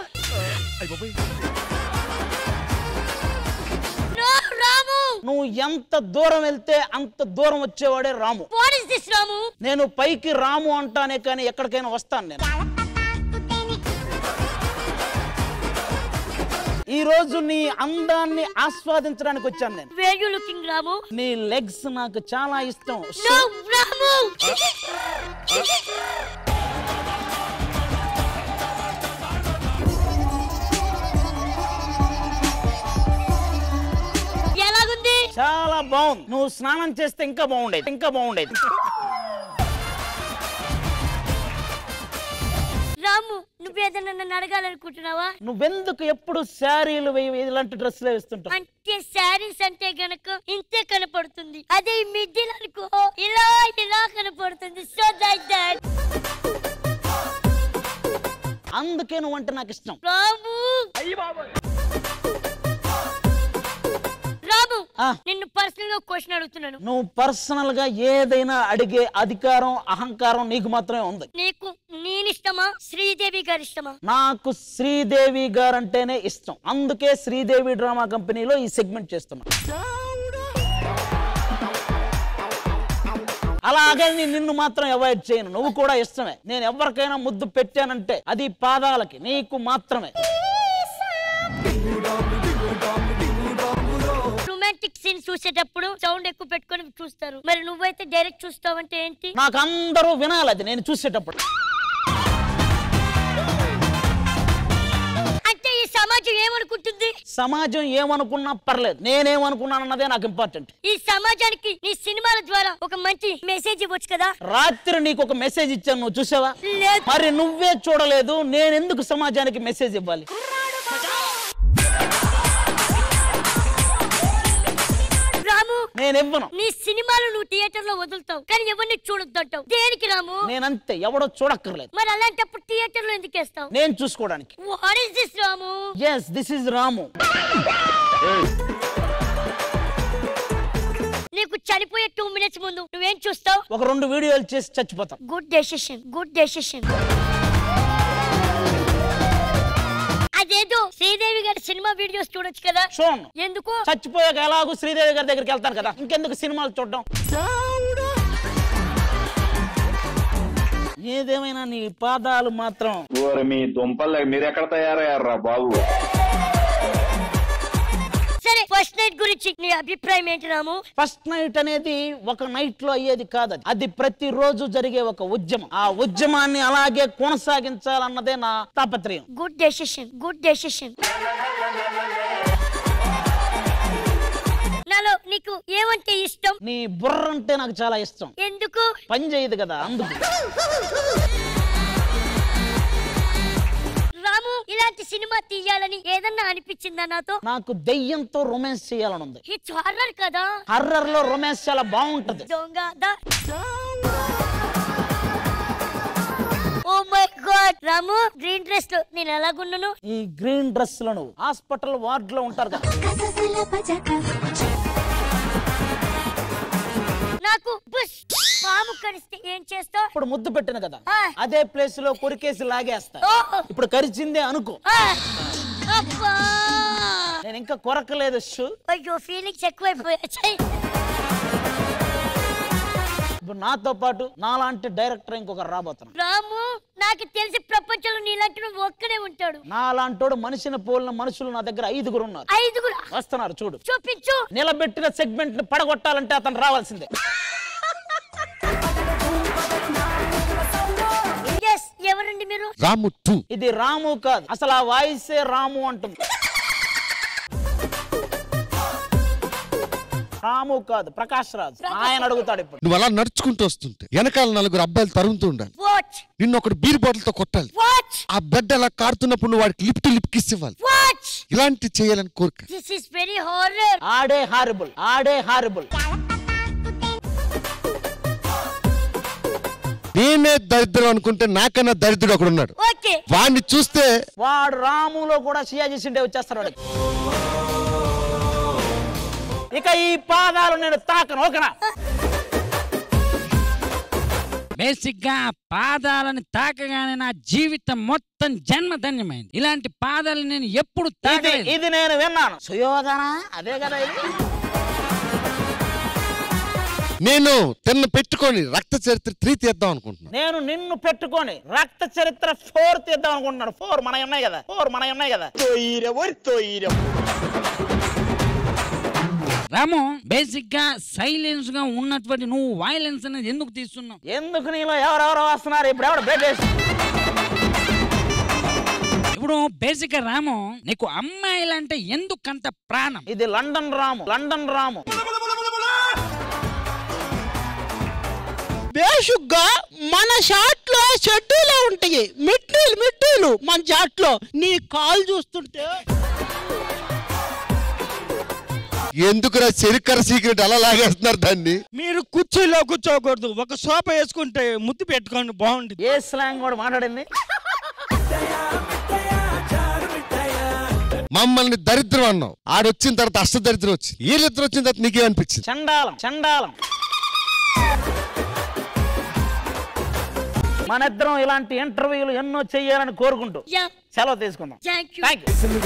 no Ramu నువ్వు ఎంత దూరం వెళ్తే అంత దూరం వచ్చేవాడే Ramu what is this Ramu నేను పైకి రాము అంటానే కానీ ఎక్కడికైనా వస్తాను నేను ఈ రోజు నీ అందాన్ని ఆస్వాదించడానికి వచ్చాను నేను వేర్ యు లుకింగ్ రాము నీ లెగ్స్ నాకు చాలా ఇష్టం నో రాము ఎలాగుంది చాలా బాగుంది నువ్వు స్నానం చేస్తే ఇంకా బాగుండేది ఇంకా బాగుండేది రాము నువ్వు ఏదైనా నన్ను అడగాలనుకుంటున్నావా నువ్వెందుకు ఎప్పుడు శారీలు వేయి ఇలాంటి డ్రెస్సులు వేస్తుంటావు అంటే శారీస్ అంటే గనక ఇంతే కనపడుతుంది అదే ఈ మిడ్డీలు అనుకో ఇలా ఇలా కనపడుతుంది సో దట్ దట్ అందుకే నువ్వు అంటే నాకు ఇష్టం రాము రాము ఆ. నిన్ను పర్సనల్ గా క్వశ్చన్ అడుగుతున్నాను నువ్వు పర్సనల్ గా ఏదైనా అడిగే అధికారం అహంకారం నీకు మాత్రమే ఉంది నీకు నేనిష్టమా శ్రీదేవి గారి ఇష్టమా నాకు శ్రీదేవి గారు అంటేనే ఇష్టం అందుకే శ్రీదేవి డ్రామా కంపెనీలో ఈ సెగ్మెంట్ చేస్తున్నా అలాగే నేను నిన్ను మాత్రం అవాయిడ్ చేయను నువ్వు కూడా ఇష్టమే నేను ఎవరికైనా ముద్దు పెట్టానంటే అది పాదాలకి నీకు మాత్రమే రొమాంటిక్ సీన్ చూసేటప్పుడు సౌండ్ ఎక్కువ పెట్టుకొని చూస్తారు మరి నువ్వైతే డైరెక్ట్ చూస్తావంటే ఏంటి నాకు అందరూ వినాలి అది నేను చూసేటప్పుడు అంటే ఈ సమాజం ఏమనుకుంటుంది సమాజం ఏమనుకున్నా పర్లేదు నేనేమనుకున్నానన్నదే నాకు ఇంపార్టెంట్ ఈ సమాజానికి నీ సినిమాల ద్వారా ఒక మంచి మెసేజ్ ఇవ్వచ్చు కదా రాత్రి నీకు ఒక మెసేజ్ ఇచ్చాను నువ్వు చూసావా మరి నువ్వే చూడలేదు నేను ఎందుకు సమాజానికి మెసేజ్ ఇవ్వాలి రాము నేను ఇవ్వను నీ సినిమాలు నువ్వు థియేటర్ లో వదులుతావు కానీ ఎవరిని చూడొద్దంటావు దేనికి రాము నేనంతే ఎవడో చూడక్కర్లేదు మరి అలాంటప్పుడు థియేటర్ లో ఎందుకు వేస్తావు నేను చూసుకోవడానికి what is this Ramu yes this is Ramu నీకు చనిపోయే టూ మినిట్స్ ముందు నువ్వేం చూస్తావు ఒక రెండు వీడియోలు చేసి చచ్చిపోతాం గుడ్ డెసిషన్ గుడ్ డెసిషన్ అదేదో శ్రీదేవి గారి సినిమా వీడియోస్ చూడొచ్చు కదా చూడండి ఎందుకు చచ్చిపోయాక ఎలాగో శ్రీదేవి గారి దగ్గరికి వెళ్తాను కదా ఇంకెందుకు సినిమాలు చూడడం ఏదేమైనా నీ పాదాలు మాత్రం ఓరి మీ దుంపలు మీరు ఎక్కడ తయారయ్యారా బాబు సరే ఫస్ట్ నైట్ గురించి నీ అభిప్రాయం ఏంటి రాము ఫస్ట్ నైట్ అనేది ఒక నైట్ లో అయ్యేది కాదు అది. అది ప్రతిరోజు జరిగే ఒక ఉద్యమం ఆ ఉద్యమాన్ని అలాగే కొనసాగించాలన్నదే నా తాపత్రయం గుడ్ డెసిషన్ గుడ్ డెసిషన్ నాలో నీకు ఏమంటే ఇష్టం నీ బుర్ర అంటే నాకు చాలా ఇష్టం ఎందుకు పని చేయదు కదా అందుకు రాము ఇలాంటి సినిమా తీయాలని ఏదన్నా అనిపించిందా నాతో నాకు దెయ్యంతో రొమాన్స్ చేయాలని ఉంది ఇట్స్ హారర్ కదా హర్రర్ లో రొమాన్స్ చాలా బాగుంటది దొంగ oh my god Ramu green dress లో నేను ఎలాగున్నాను ఈ గ్రీన్ డ్రెస్ లో నువ్వు హాస్పిటల్ వార్డ్ లో ఉంటారు కదా నాకు బుష్ పాము కరిస్తే ఏం చేస్తావు ఇప్పుడు ముద్దు పెట్టిన కదా అదే ప్లేస్ లో కొరికేసి లాగేస్తా ఇప్పుడు కరిచిందే అనుకో అబ్బా నేను ఇంకా కొరకలేదు షూ అయ్యో ఫీలింగ్స్ ఎక్కువైపోయాయి ఇప్పుడు నాతో పాటు నాలాంటి డైరెక్టర్ ఇంకొకరు రాబోతున్నాడు రాము నాకు తెలిసి ప్రపంచంలో నీలాంటి నువ్వు ఒక్కడే ఉంటాడు నాలాంటోడు మనిషిని పోలిన మనుషులు నా దగ్గర ఐదుగురు ఉన్నారు ఐదుగురు వస్తున్నారు చూడు చూపించు నిలబెట్టిన సెగ్మెంట్ ని పడగొట్టాలంటే అతను రావాల్సిందే ఎస్ ఎవరండి మీరు రాము టూ ఇది రాము కాదు అసలు ఆ వాయిసే రాము అంటుంది రాము కాదు ప్రకాష్ రాజ్ ఆయన అడుగుతాడు ఇప్పుడు నువ్వు అలా నడుచుకుంటూ వస్తుంటే వెనకాల నలుగురు అబ్బాయిలు తరుగుతూ ఉండాలి వాచ్ నిన్ను ఒకటి బీర్ బాటిల్ తో కొట్టాలి వాచ్ ఆ బెడ్ అలా కారుతున్నప్పుడు నువ్వు వాడికి లిప్ టు లిప్ కిస్ ఇవ్వాలి వాచ్ ఇలాంటి చేయాలని కోరిక దిస్ ఇస్ వెరీ హారర్ ఆడే హారిబుల్ ఆడే హారిబుల్ నేనే దరిద్రం అనుకుంటే నాకన్నా దరిద్రుడు ఒకడు ఉన్నాడు ఓకే వాడిని చూస్తే వాడు రాములో కూడా షియా చేసిండే వచ్చేస్తారు వాడికి ఇక ఈ పాదాలు నేను తాకను ఓకేనా బేసిక్ గా పాదాలను తాకగానే నా జీవితం మొత్తం జన్మధన్యమైంది ఇలాంటి పాదాలు నేను ఎప్పుడు ఇది తాకలేదు ఇది నేను విన్నాను సుయోధన అదే కదా ఇది నేను తిన్న పెట్టుకొని రక్త చరిత్ర త్రీ తీద్దాం అనుకుంటున్నాను నేను నిన్ను పెట్టుకొని రక్త చరిత్ర ఫోర్ తీద్దాం అనుకుంటున్నాను ఫోర్ మన ఉన్నాయి కదా ఫోర్ మన ఉన్నాయి కదా రాము బేసిక్ గా సైలెన్స్ గా ఉన్నటువంటి నువ్వు వైలెన్స్ అనేది ఎందుకు తీస్తున్నావు ఎందుకు నీలో ఎవరెవరో వస్తున్నారు ఇప్పుడు ఎవరు బెడ్ వేసి ఇప్పుడు బేసిక్ గా రాము నీకు అమ్మాయిలంటే ఎందుకంత ప్రాణం ఇది లండన్ రాము లండన్ రాము బేషుగ్గా మన షాట్ లో షెడ్యూల్ ఉంటాయి మిడ్డీలు మిడ్డీలు మన షాట్ లో నీ కాల్ చూస్తుంటే ఎందుకురా చెరుకర సీక్రెట్ అలా లాగేస్తున్నారు దాన్ని మీరు కుర్చీలో కూర్చోకూడదు ఒక సోఫా వేసుకుంటే ముద్దు పెట్టుకోండి బాగుంటుంది ఏ స్లాంగ్ కూడా మాట్లాడింది మమ్మల్ని దరిద్రం అన్నావు ఆడొచ్చిన తర్వాత అష్ట దరిద్రం వచ్చింది వీళ్ళిద్దరు వచ్చిన తర్వాత నీకేమనిపించింది చండాలం చండాలం మన ఇద్దరం ఇలాంటి ఇంటర్వ్యూలు ఎన్నో చెయ్యాలని కోరుకుంటూ సెలవు తీసుకుందాం థ్యాంక్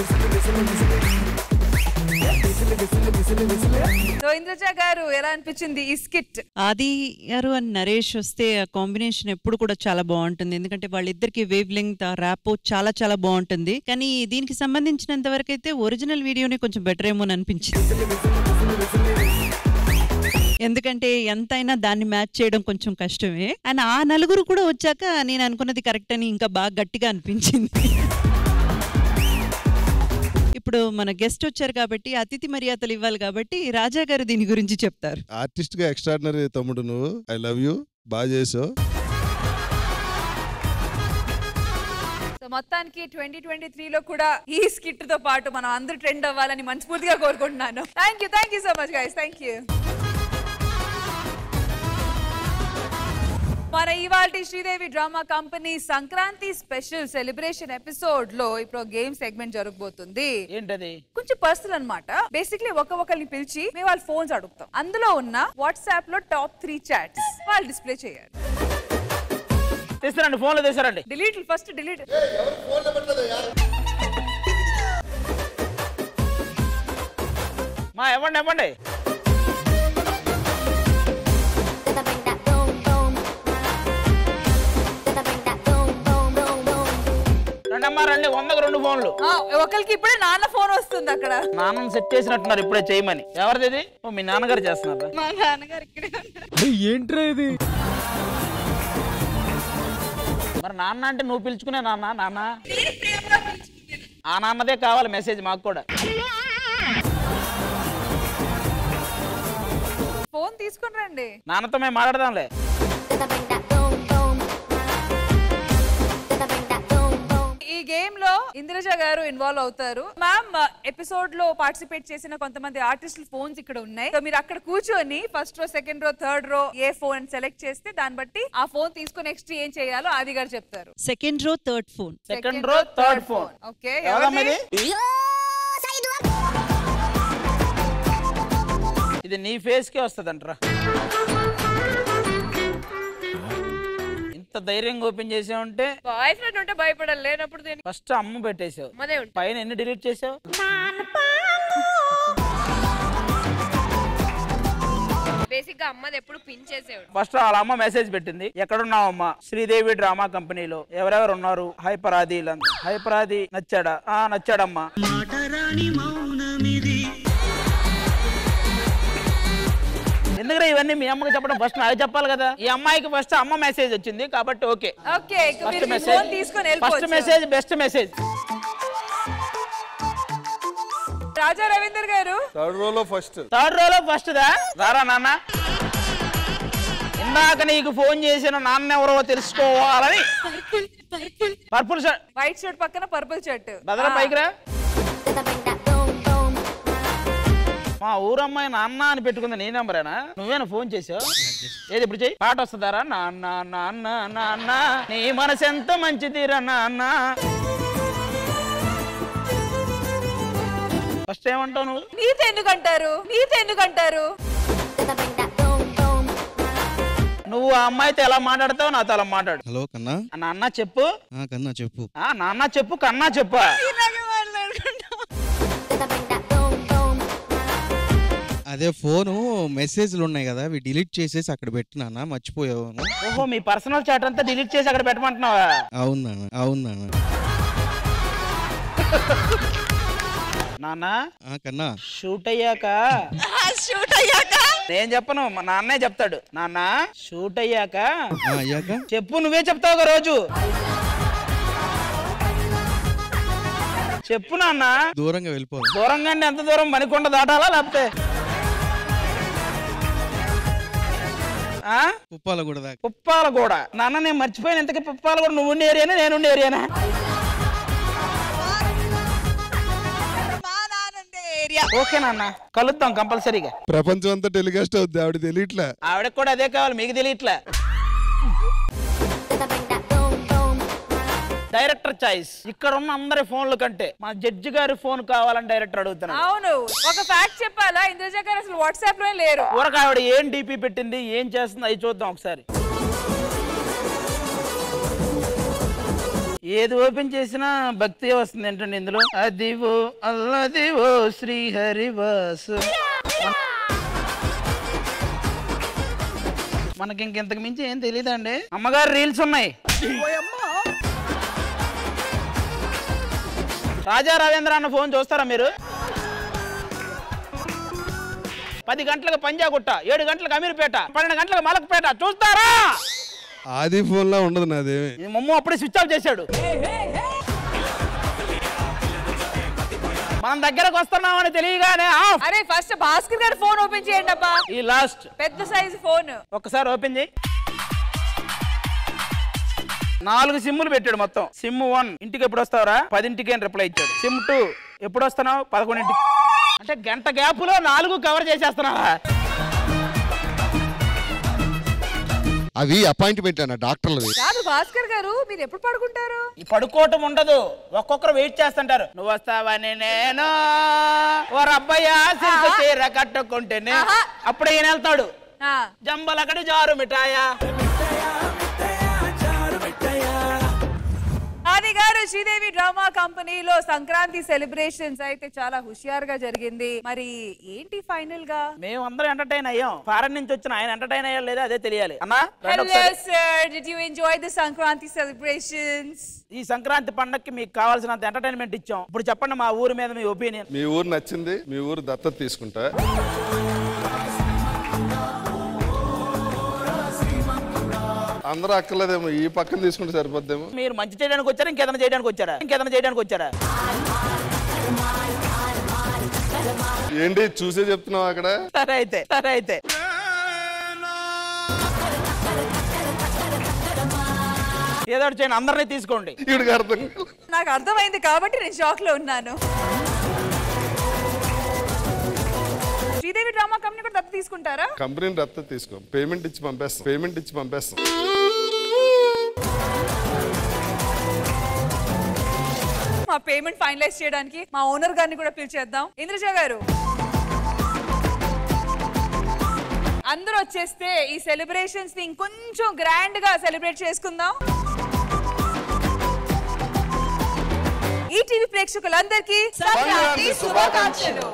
సో ఇంద్రజ గారు ఎలా అనిపించింది ఈ స్కిట్ ఆది గారు అండ్ నరేష్ వస్తే ఆ కాంబినేషన్ ఎప్పుడు కూడా చాలా బాగుంటుంది ఎందుకంటే వాళ్ళిద్దరికి వేవ్ లెంగ్త్ ఆ ర్యాప్ చాలా చాలా బాగుంటుంది కానీ దీనికి సంబంధించినంత వరకు అయితే ఒరిజినల్ వీడియోనే కొంచెం బెటర్ ఏమో అని అనిపించింది ఎందుకంటే ఎంతైనా దాన్ని మ్యాచ్ చేయడం కొంచెం కష్టమే అండ్ ఆ నలుగురు కూడా వచ్చాక నేను అనుకున్నది కరెక్ట్ అని ఇంకా బాగా గట్టిగా అనిపించింది ఇప్పుడు మన గెస్ట్ వచ్చారు కాబట్టి అతిథి మర్యాదలు ఇవ్వాలి కాబట్టి రాజా గారు దీని గురించి చెప్తారు ఆర్టిస్ట్ గా ఎక్స్ట్రాడినరీ తమ్ముడు నువ్వు ఐ లవ్ యూ బాగా చేసావు సో మొత్తానికి ట్వంటీ ట్వంటీ త్రీలో కూడా ఈ స్కిట్ తో పాటు మనం అందరూ ట్రెండ్ అవ్వాలని మనస్ఫూర్తిగా కోరుకుంటున్నాను thank you thank you so much guys thank you మన ఇవాల్టి Sridevi drama company Sankranti special celebration episode లో ఇప్పుడు గేమ్ సెగ్మెంట్ జరగబోతుంది ఏంటది కొంచెం పర్సనల్ అన్నమాట బేసిక్లీ ఒక ఒకరిని పిలిచి మేము వాళ్ళ ఫోన్స్ అడుగుతాం అందులో ఉన్న వాట్సాప్ లో టాప్ త్రీ చాట్స్ వాళ్ళు డిస్ప్లే చేయాలి తీసారండి ఫోన్లో తీసారండి డిలీట్ ఫస్ట్ డిలీట్ మా ఇవ్వండి ఇవ్వండి రెండమ్మా రండి వందకు రెండు ఫోన్లు ఒకరికి ఇప్పుడే నాన్న ఫోన్ వస్తుంది అక్కడ నాన్నని సెట్ చేసినట్టున్నారు ఇప్పుడే చేయమని ఎవరిది ఇది ఓ మీ నాన్నగారు చేస్తున్నారు మా నాన్నగారు ఇక్కడే ఏంట్రా ఇది మరి నాన్న అంటే నువ్వు పిలుచుకునే నాన్న నాన్న ఆ నాన్నదే కావాలి మెసేజ్ మాకు కూడా ఫోన్ తీసుకుని రండి నాన్నతో మేము మాట్లాడదాంలే ఈ గేమ్ లో ఇంద్రజ గారు ఇన్వాల్వ్ అవుతారు మ్యామ్ ఎపిసోడ్ లో పార్టిసిపేట్ చేసిన కొంతమంది ఆర్టిస్టుల ఫోన్స్ ఇక్కడ ఉన్నాయి సో మీరు అక్కడ కూర్చొని first row second row third row ఏ ఫోన్ సెలెక్ట్ చేస్తే దాన్ని బట్టి ఆ ఫోన్ తీసుకుని నెక్స్ట్ ఏం చేయాలో ఆది గారు చెప్తారు second row third phone second row third phone okay ఎవరమ్మా ఇది ఇది నీ ఫేస్ కే వస్తుందంటరా ఇంత ధైర్యంగా ఓపెన్ చేసావంటే బాయ్ ఫ్రెండ్ ఉంటే భయపడాలి లేనప్పుడు దేనికి ఫస్ట్ అమ్మ పెట్టేశావు అమ్మదే ఉంటుంది. పైన ఎన్ని డిలీట్ చేసావు బేసిక్ గా అమ్మది ఎప్పుడు పిన్ చేసేవాడు ఫస్ట్ వాళ్ళ అమ్మ మెసేజ్ పెట్టింది ఎక్కడున్నావు అమ్మ శ్రీదేవి డ్రామా కంపెనీలో ఎవరెవరు ఉన్నారు హైపరాది హైపరాది నచ్చాడా ఆ నచ్చాడమ్మా ఎందుకంటే ఇవన్నీ మీ అమ్మకి చెప్పడం ఫస్ట్ నాకు చెప్పాలి కదా ఈ అమ్మాయికి ఫస్ట్ అమ్మ మెసేజ్ వచ్చింది కాబట్టి ఓకే ఓకే ఇక ఫస్ట్ మీరు మీ మెసేజ్ ఫోన్ తీసుకొని ఫస్ట్ వెళ్ళిపోవచ్చు message best message Raja Ravinder garu third రోలో ఫస్ట్ థర్డ్ రోలో ఫస్ట్ దా రారా నాన్న ఇందాక నీకు ఫోన్ చేసిన నాన్న ఎవరో తెలుసుకోవాలని పర్పుల్ షర్ట్ వైట్ షర్ట్ పక్కన పర్పుల్ షర్ట్ బదల పైకి రా మా ఊరమ్మాయి నాన్న అని పెట్టుకుంది నీ నెంబరేనా నువ్వేనా ఫోన్ చేసావు ఏది ఇప్పుడు చెయ్యి పాట వస్తుందారా నాన్న నాన్న నాన్న నీ మనసు ఎంత మంచిదిరా నాన్న ఫస్ట్ ఏమంటావు నువ్వు నీతో ఎందుకంటారు నీతో ఎందుకంటారు నువ్వు ఆ అమ్మాయితో ఎలా మాట్లాడతావు నాతో అలా మాట్లాడు హలో కన్నా ఆ నాన్న చెప్పు ఆ, కన్నా చెప్పు ఆ నాన్న చెప్పు కన్నా చెప్పు అదే ఫోను మెసేజ్లు ఉన్నాయి కదా అవి డిలీట్ చేసేసి అక్కడ పెట్టినానా మర్చిపోయావు ఓహో మీ పర్సనల్ చాట్ అంతా డిలీట్ చేసి అక్కడ పెట్టమంటున్నావా అవును నాన్న అవును నాన్న నాన్న ఆ, కన్నా షూట్ అయ్యాక షూట్ అయ్యాక నేను చెప్పను మా నాన్నే చెప్తాడు నాన్న షూట్ అయ్యాక ఆ, అయ్యాక చెప్పు నువ్వే చెప్తావు ఒక రోజు చెప్పు నాన్న దూరంగా వెళ్ళిపోవాలి దూరంగా అంటే ఎంత దూరం మణికొండ దాటాలా లేకపోతే ఆ? కుప్పాల కూడా దాకా పుప్పాల కూడా నాన్న నేను మర్చిపోయాను ఇంతకీ పుప్పాల కూడా నువ్వు ఉండే ఏరియానా నేను ఉండే ఏరియానా ఓకే నాన్న కలుద్దాం కంపల్సరీగా ప్రపంచం అంతా టెలికాస్ట్ అవుద్ది ఆవిడ తెలియట్లే ఆవిడకి కూడా అదే కావాలి మీకు తెలియట్లే డైరెక్టర్ చాయిస్ ఇక్కడ ఉన్న అందరి ఫోన్ల కంటే మా జడ్జి గారి ఫోన్ కావాలని డైరెక్టర్ అడుగుతున్నాడు అవును ఒక ఫ్యాక్ట్ చెప్పాలా ఇంద్రజ గారు అసలు వాట్సాప్ లో లేరు ఊరక ఆవిడ ఏం డీపీ పెట్టింది ఏం చేస్తుంది అవి చూద్దాం ఒకసారి ఏది ఓపెన్ చేసినా భక్తి వస్తుంది ఏంటండి ఇందులో అదివో అల్లదివో శ్రీహరివాసు మనకి ఇంకెంతకు మించి ఏం తెలియదండి అమ్మగారు రీల్స్ ఉన్నాయి రాజా రవీంద్ర అన్న ఫోన్ చూస్తారా మీరు పది గంటలకు పంజాగుట్ట ఏడు గంటలకు అమీర్పేట పన్నెండు గంటలకు మలక్పేట చూస్తారా ఆది ఫోన్ లా ఉండదు నాదేమి ఈ మమ్మ అప్పుడే స్విచ్ ఆఫ్ చేశాడు మనం దగ్గరకు వస్తున్నామని తెలియగానే ఆఫ్ అరే ఫస్ట్ భాస్కర్ గారు ఫోన్ ఓపెన్ చేయండి అబ్బా ఈ లాస్ట్ పెద్ద సైజు ఫోన్ ఒకసారి ఓపెన్ చేయి నాలుగు సిమ్ములు పెట్టాడు మొత్తం సిమ్ వన్ ఇంటికి ఎప్పుడు వస్తావురా పదింటికి అని రిప్లై ఇచ్చాడు సిమ్ టూ ఎప్పుడు వస్తున్నావు పదకొండింటికి అంటే గంట గ్యాప్ లో నాలుగు కవర్ చేసేస్తున్నావా అవి అపాయింట్మెంట్ అన్న డాక్టర్లవి కాదు భాస్కర్ గారు మీరు ఎప్పుడు పడుకుంటారు ఈ పడుకోవటం ఉండదు ఒక్కొక్కరు వెయిట్ చేస్తుంటారు నువ్వు వస్తావని నేను ఓ అబ్బాయి సిల్క్ చీర కట్టుకుంటేనే అప్పుడే ఈయన వెళ్తాడు ఆ. జంబలకడి జారు మిఠాయా ఆది గారు శ్రీదేవి డ్రామా కంపెనీలో సంక్రాంతి సెలబ్రేషన్స్ అయితే చాలా హుషియారుగా జరిగింది మరి ఏంటి ఫైనల్ గా మేము అందరం ఎంటర్టైన్ అయ్యాం ఫారెన్ నుంచి వచ్చిన ఆయన ఎంటర్టైన్ అయ్యా లేదా అదే తెలియాలి అన్నా రండి హలో ఒకసారి. Sir did you enjoy the Sankranti celebrations ఈ సంక్రాంతి పండక్కి మీకు కావాల్సినంత ఎంటర్టైన్మెంట్ ఇచ్చాం ఇప్పుడు చెప్పండి మా ఊరి మీద మీ ఒపీనియన్ మీ ఊరు నచ్చింది మీ ఊరు దత్తత తీసుకుంటా అందరూ అక్కర్లేదేమో ఈ పక్కన తీసుకుంటే సరిపోద్దేమో మీరు మంచి చేయడానికి వచ్చారా ఇంకేదైనా చేయడానికి వచ్చారా ఇంకేదైనా చేయడానికి వచ్చారా ఏంటి చూసే చెప్తున్నావు అక్కడ సరే అయితే సరే అయితే ఏదో ఒకటి చేయండి అందరినీ తీసుకోండి ఇక్కడికి అర్థం నాకు అర్థమైంది కాబట్టి నేను షాక్ లో ఉన్నాను శ్రీదేవి డ్రామా కంపెనీ కూడా దత్తత తీసుకుంటారా కంపెనీని దత్తత తీసుకో పేమెంట్ ఇచ్చి పంపేస్తాం పేమెంట్ ఇచ్చి పంపేస్తాం మా పేమెంట్ ఫైనలైజ్ చేయడానికి మా ఓనర్ గారిని కూడా పిలిచేద్దాం ఇంద్రజ గారు అందరూ వచ్చేస్తే ఈ సెలబ్రేషన్స్ ని ఇంకొంచెం గ్రాండ్ గా సెలబ్రేట్ చేసుకుందాం ఈ టీవీ ప్రేక్షకులందరికీ సంక్రాంతి శుభాకాంక్షలు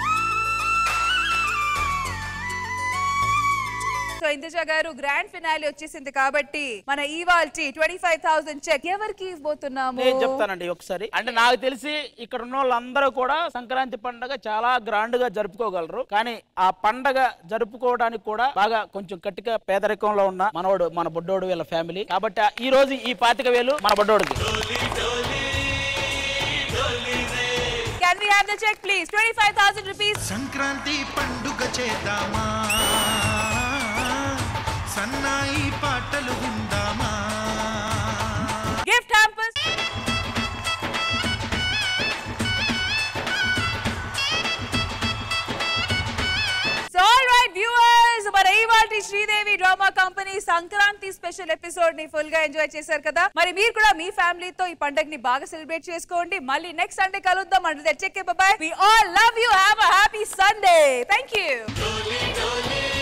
సో ఇంద్రజ గారు గ్రాండ్ ఫినాలి వచ్చేసింది కాబట్టి మన ఇవాల్టి ట్వంటీ ఫైవ్ థౌసండ్ చెక్ ఎవరికి ఇవ్వబోతున్నాము నేను చెప్తానండి ఒకసారి అంటే నాకు తెలిసి ఇక్కడ ఉన్న వాళ్ళందరూ కూడా సంక్రాంతి పండగ చాలా గ్రాండ్ గా జరుపుకోగలరు కానీ ఆ పండగ జరుపుకోవడానికి కూడా బాగా కొంచెం గట్టిగా పేదరికంలో ఉన్న మనవడు మన బొడ్డోడు వీళ్ళ ఫ్యామిలీ కాబట్టి ఆ- ఈ రోజు ఈ పాతిక వేలు మన బొడ్డోడికి Can we have the check, please? 25,000 rupees. Sankranti పండుగ చేద్దామా సన్నాయి పాటలు విందామా Gift hampers. So, all right, viewers, మన ఇవాల్టి శ్రీదేవి డ్రామా కంపెనీ ఈ సంక్రాంతి స్పెషల్ ఎపిసోడ్ ని ఫుల్ గా ఎంజాయ్ చేశారు కదా మరి మీరు కూడా మీ ఫ్యామిలీతో ఈ పండుగని బాగా సెలబ్రేట్ చేసుకోండి మళ్ళీ నెక్స్ట్ సండే కలుద్దాం అంటే చెక్ bye we all love you have a happy Sunday thank you